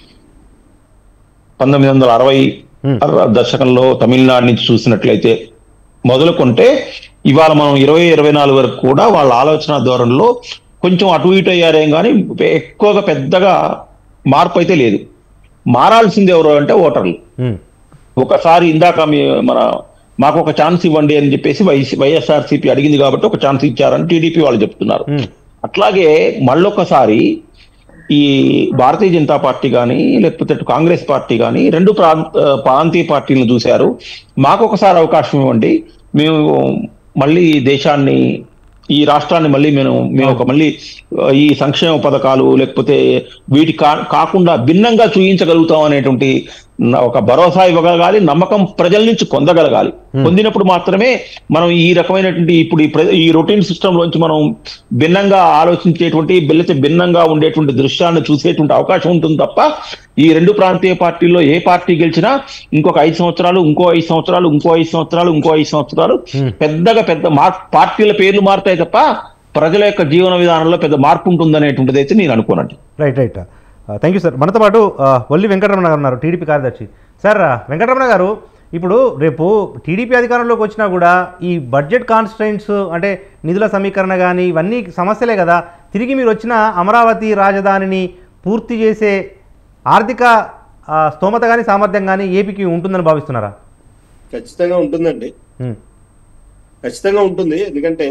పంతొమ్మిది వందల అరవై Hmm. దశకంలో తమిళనాడు నుంచి చూసినట్లయితే మొదలుకుంటే ఇవాళ మనం ఇరవై ఇరవై నాలుగు వరకు కూడా వాళ్ళ ఆలోచన ధోరణిలో కొంచెం అటు ఇటు అయ్యారేం కానీ ఎక్కువగా పెద్దగా మార్పు అయితే లేదు మారాల్సింది ఎవరు అంటే ఓటర్లు ఉమ్, ఒకసారి ఇందాక మీ మన మాకు ఒక ఛాన్స్ ఇవ్వండి అని చెప్పేసి వైఎస్ వైఎస్ఆర్సీపీ అడిగింది కాబట్టి ఒక ఛాన్స్ ఇచ్చారని టీడీపీ వాళ్ళు చెప్తున్నారు ఉమ్, అట్లాగే మళ్ళొకసారి ఈ భారతీయ జనతా పార్టీ కానీ లేకపోతే అటు కాంగ్రెస్ పార్టీ కానీ రెండు ప్రాంత ప్రాంతీయ పార్టీలను చూశారు మాకు ఒకసారి అవకాశం ఇవ్వండి మేము మళ్ళీ ఈ దేశాన్ని ఈ రాష్ట్రాన్ని మళ్ళీ మేము మేము ఒక మళ్ళీ ఆ, ఈ సంక్షేమ పథకాలు లేకపోతే వీటి కా- కాకుండా భిన్నంగా చూయించగలుగుతాం అనేటువంటి న- ఒక భరోసా ఇవ్వగలగాలి నమ్మకం ప్రజల నుంచి పొందగలగాలి పొందినప్పుడు మాత్రమే మనం ఈ రకమైనటువంటి ఇప్పుడు ఈ ప్ర- ఈ రొటీన్ సిస్టమ్ లోంచి మనం భిన్నంగా ఆలోచించేటువంటి బిల్లతే భిన్నంగా ఉండేటువంటి దృశ్యాన్ని చూసేటువంటి అవకాశం ఉంటుంది తప్ప ఈ రెండు ప్రాంతీయ పార్టీల్లో ఏ పార్టీ గెలిచినా ఇంకొక ఐదు సంవత్సరాలు ఇంకో ఐదు సంవత్సరాలు ఇంకో ఐదు సంవత్సరాలు ఇంకో ఐదు సంవత్సరాలు Hmm. పెద్దగా పెద్ద మార్ పార్టీల పేర్లు మారుతాయి తప్ప ప్రజల యొక్క జీవన విధానంలో పెద్ద మార్పు ఉంటుందనేటువంటిది అయితే నేను అనుకోనండి right right thank you sir మనతో పాటు ఆ, వల్లి వెంకటరమణ గారు ఉన్నారు టీడీపీ కార్యదర్శి సార్ ఆ, వెంకటరమణ గారు ఇప్పుడు రేపు టీడీపీ అధికారంలోకి వచ్చినా కూడా ఈ బడ్జెట్ కాన్స్టెంట్స్ అంటే నిధుల సమీకరణ కానీ ఇవన్నీ సమస్యలే కదా తిరిగి మీరు వచ్చిన అమరావతి రాజధానిని పూర్తి చేసే ఆర్థిక ఆ, స్తోమత కానీ సామర్థ్యం కానీ ఏపీకి ఉంటుందని భావిస్తున్నారా ఖచ్చితంగా ఉంటుందండి ఉమ్, ఖచ్చితంగా ఉంటుంది ఎందుకంటే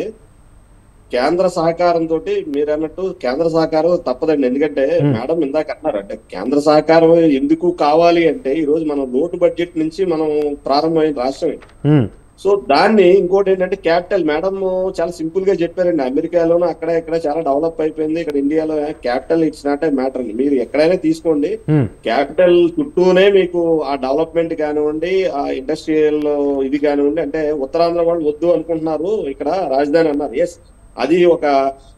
కేంద్ర సహకారంతో మీరు అన్నట్టు కేంద్ర సహకారం తప్పదండి ఎందుకంటే Hmm. మేడం ఇందాక అన్నారు అంటే కేంద్ర సహకారం ఎందుకు కావాలి అంటే ఈ రోజు మనం లోటు బడ్జెట్ నుంచి మనం ప్రారంభమైన రాష్ట్రమే ఉమ్, సో దాన్ని ఇంకోటి ఏంటంటే క్యాపిటల్ మేడం చాలా సింపుల్ గా చెప్పారండి అమెరికాలోనూ అక్కడ ఇక్కడ చాలా డెవలప్ అయిపోయింది ఇక్కడ ఇండియాలో capital it's not a matter అండి మీరు ఎక్కడైనా తీసుకోండి ఉమ్, క్యాపిటల్ చుట్టూనే మీకు ఆ డెవలప్మెంట్ కానివ్వండి ఆ ఇండస్ట్రియల్ ఇది కానివ్వండి అంటే ఉత్తరాంధ్ర వాళ్ళు వద్దు అనుకుంటున్నారు ఇక్కడ రాజధాని అన్నారు ఎస్ అది ఒక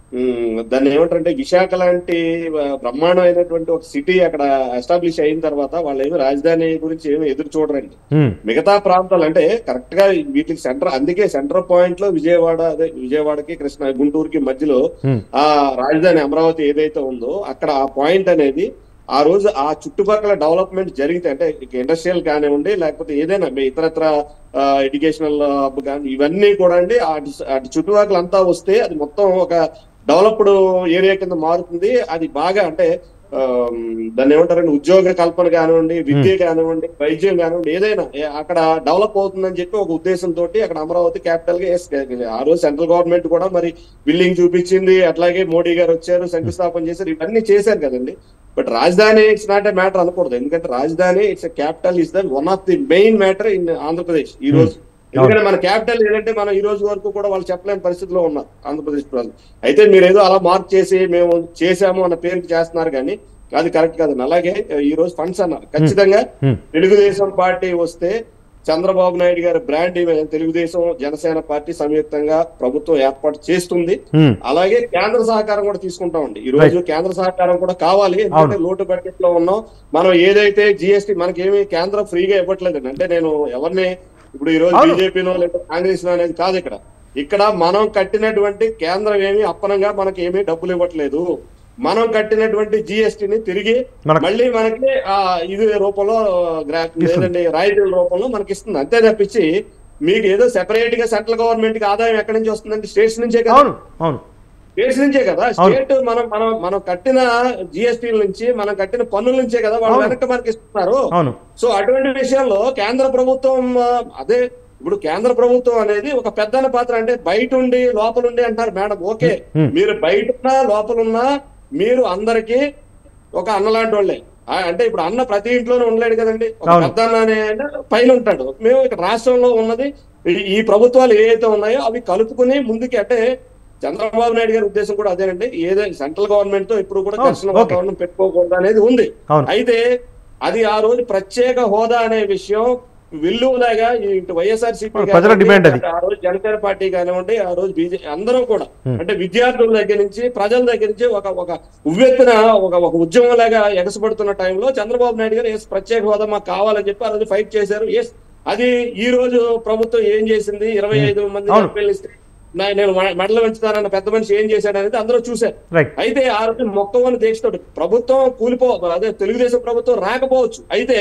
ఉమ్, దాన్ని ఏమంటారంటే విశాఖ లాంటి ఆ, బ్రహ్మాండమైనటువంటి ఒక సిటీ అక్కడ ఎస్టాబ్లిష్ అయిన తర్వాత వాళ్ళు ఏమి రాజధాని గురించి ఏమి ఎదురు చూడరండి ఉమ్, మిగతా ప్రాంతాలు అంటే కరెక్ట్ గా వీటికి సెంటర్ అందుకే సెంటర్ పాయింట్ లో విజయవాడ అదే విజయవాడకి కృష్ణ గుంటూరుకి మధ్యలో ఉమ్, ఆ రాజధాని అమరావతి ఏదైతే ఉందో అక్కడ ఆ పాయింట్ అనేది ఆ రోజు ఆ చుట్టుపక్కల డెవలప్మెంట్ జరిగితే అంటే ఇండస్ట్రియల్ కానివ్వండి లేకపోతే ఏదైనా మీ ఇతరత్ర ఎడ్యుకేషనల్ హబ్ కానీ ఇవన్నీ కూడా అండి అటు అటు చుట్టుపక్కల అంతా వస్తే అది మొత్తం ఒక డెవలప్డ్ ఏరియా కింద మారుతుంది అది బాగా అంటే ఆ, దాన్ని ఏమంటారండి ఉద్యోగ కల్పన కానివ్వండి విద్య కానివ్వండి వైద్యం కానివ్వండి ఏదైనా ఏ- అక్కడ డెవలప్ అవుతుందని చెప్పి ఒక ఉద్దేశంతో అక్కడ అమరావతి క్యాపిటల్ గా వేసుకెళ్ళింది. ఆ రోజు సెంట్రల్ గవర్నమెంట్ కూడా మరి బిల్డింగ్ చూపించింది అట్లాగే మోడీ గారు వచ్చారు శంకుస్థాపన చేశారు ఇవన్నీ చేశారు కదండి బట్ రాజధాని ఇట్స్ నాట్ ఎ మ్యాటర్ అనకూడదు ఎందుకంటే రాజధాని it's capital is the one of the main matter in Andhra Pradesh ఈ రోజు ఎందుకంటే మన క్యాపిటల్ ఏదంటే మనం ఈ రోజు వరకు కూడా వాళ్ళు చెప్పలేని పరిస్థితిలో ఉన్నారు ఆంధ్రప్రదేశ్ ప్రజలు అయితే మీరు ఏదో అలా మార్క్ చేసి మేము చేశాము అన్న పేరుకి చేస్తున్నారు కానీ అది కరెక్ట్ కాదండి అలాగే ఈ రోజు ఫండ్స్ అన్నారు ఖచ్చితంగా ఉమ్, తెలుగుదేశం పార్టీ వస్తే Chandrababu Naidu garu brand image Telugu Desam Janasena party సంయుక్తంగా ప్రభుత్వం ఏర్పాటు చేస్తుంది ఉమ్, అలాగే కేంద్ర సహకారం కూడా తీసుకుంటామండి ఈ రోజు కేంద్ర సహకారం కూడా కావాలి ఎందుకంటే లోటు బడ్జెట్ లో ఉన్నాం మనం ఏదైతే జిఎస్టీ మనకేమి కేంద్రం ఫ్రీగా ఇవ్వట్లేదండి అంటే నేను ఎవరిని ఇప్పుడు ఈ రోజు అవును. బీజేపీలో లేదా కాంగ్రెస్ లో అనేది కాదు ఇక్కడ ఇక్కడ మనం కట్టినటువంటి కేంద్రం ఏమి అప్పనంగా మనకి ఏమీ డబ్బులు ఇవ్వట్లేదు మనం కట్టినటువంటి జిఎస్టీని తిరిగి మనకు- మళ్ళీ మనకి ఆ ఇది రూపంలో గ్రా- లేదండి రాయితీల రూపంలో మనకి ఇస్తుంది అంతే తప్పించి మీకు ఏదో సెపరేట్ గా సెంట్రల్ గవర్నమెంట్ కి ఆదాయం ఎక్కడి నుంచి వస్తుందంటే స్టేట్స్ నుంచే కదా అవును అవును స్టేట్స్ నుంచే కదా స్టేట్ మనం మనం మనం కట్టిన జిఎస్టీ నుంచి మనం కట్టిన పన్నుల నుంచే కదా వాళ్ళు అవును. వెనక్కి మనకి ఇస్తున్నారు అవును సో అటువంటి విషయంలో కేంద్ర ప్రభుత్వం ఆ, అదే ఇప్పుడు కేంద్ర ప్రభుత్వం అనేది ఒక పెద్దన పాత్ర అంటే బయట ఉండి లోపల ఉండి అంటారు మేడం ఓకే Hmm. మీరు బయట ఉన్నా లోపల ఉన్నా మీరు అందరికి ఒక అన్న లాంటి వాళ్ళే ఆ, అంటే ఇప్పుడు అన్న ప్రతి ఇంట్లోనే ఉండలేడు కదండి ఒక అవును. పెద్ద అన్న అనే ఆయన పైన ఉంటాడు మేము ఇక్కడ రాష్ట్రంలో ఉన్నది ఈ- ఈ ప్రభుత్వాలు ఏవైతే ఉన్నాయో అవి కలుపుకుని ముందుకి అంటే చంద్రబాబు నాయుడు గారి ఉద్దేశం కూడా అదేనండి ఏదైతే సెంట్రల్ గవర్నమెంట్ తో ఇప్పుడు కూడా అవును, ఘర్షణ ఓకే. వాతావరణం పెట్టుకోకూడదు అనేది ఉంది అవును అయితే అది ఆ రోజు ప్రత్యేక హోదా అనే విషయం విల్లులాగా ఇటు వైఎస్ఆర్ సిపి ప్రజల డిమాండ్ అది. ఆ రోజు జనసేన పార్టీ కానివ్వండి ఆ రోజు బీజేపీ అందరం కూడా Hmm. అంటే విద్యార్థుల దగ్గర నుంచి ప్రజల దగ్గర నుంచి ఒక ఒక ఉవ్వెత్తున ఒక ఒక ఉద్యమం లాగా ఎగసపడుతున్న టైంలో చంద్రబాబు నాయుడు గారు ఎస్ ప్రత్యేక హోదా మాకు కావాలని చెప్పి ఆ రోజు ఫైట్ చేశారు ఎస్ అది ఈ రోజు ప్రభుత్వం ఏం చేసింది ఇరవై ఐదు మంది అవును. ఎంపీలు ఇస్తే నా- నేను మె- మెడలు పెంచుతానన్న పెద్ద మనిషి ఏం చేశాడు అనేది అందరూ చూశారు రైట్ అయితే ఆ రోజు మొక్కవని దీక్షతోటి ప్రభుత్వం కూలిపో అదే తెలుగుదేశం ప్రభుత్వం రాకపోవచ్చు అయితే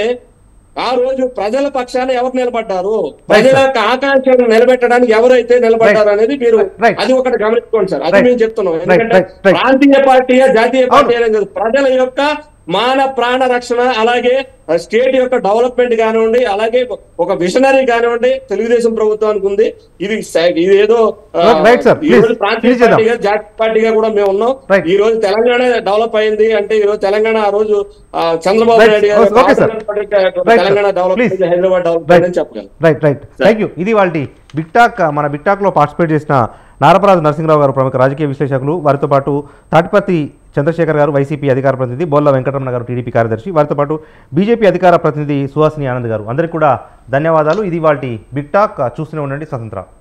ఆ రోజు ప్రజల పక్షాన ఎవరు నిలబడ్డారు ప్రజల యొక్క ఆకాంక్షను నిలబెట్టడానికి ఎవరైతే నిలబడ్డారు అనేది మీరు Right. అది ఒకటి గమనించుకోండి సార్ అది Right. మేము చెప్తున్నాం Right, ఎందుకంటే right, right. ప్రాంతీయ పార్టీయా జాతీయ పార్టీ అవును. అనేది కాదు. ప్రజల యొక్క మాన ప్రాణ రక్షణ అలాగే స్టేట్ యొక్క డెవలప్మెంట్ కానివ్వండి అలాగే ఒక విషనరీ కానివ్వండి తెలుగుదేశం ప్రభుత్వానికి ఉంది ఇది స- ఇది ఏదో ఆ, Right, sir. ఈ రోజు Please, ప్రాంతీయ finish చేద్దాం. పార్టీగా జాతీయ పార్టీగా కూడా మేము ఉన్నాం Right. ఈ రోజు తెలంగాణ డెవలప్ అయింది అంటే ఈ రోజు తెలంగాణ ఆ రోజు ఆ, Chandrababu Right. Naidu garu Okay, sir. Andhra Pradesh Right, Telangana sir. Develop Please. అయింది హైదరాబాద్ డెవలప్ Right. అయిందని చెప్పగలను రైట్ రైట్ థ్యాంక్ యూ ఇది వాళ్ళ బిగ్ టాక్ మన బిగ్ టాక్లో పార్టిసిపేట్ చేసిన నారపరాజు నరసింహరావు గారు ప్రముఖ రాజకీయ విశ్లేషకులు వారితో పాటు తాటిపత్రి చంద్రశేఖర్ గారు వైసీపీ అధికార ప్రతినిధి బోల్ల వెంకటరమణ గారు టీడీపీ కార్యదర్శి వారితో పాటు బీజేపీ అధికార ప్రతినిధి సుహాసిని ఆనంద్ గారు అందరికీ కూడా ధన్యవాదాలు ఇది వాళ్ళ బిగ్ టాక్ చూస్తూనే ఉండండి స్వతంత్ర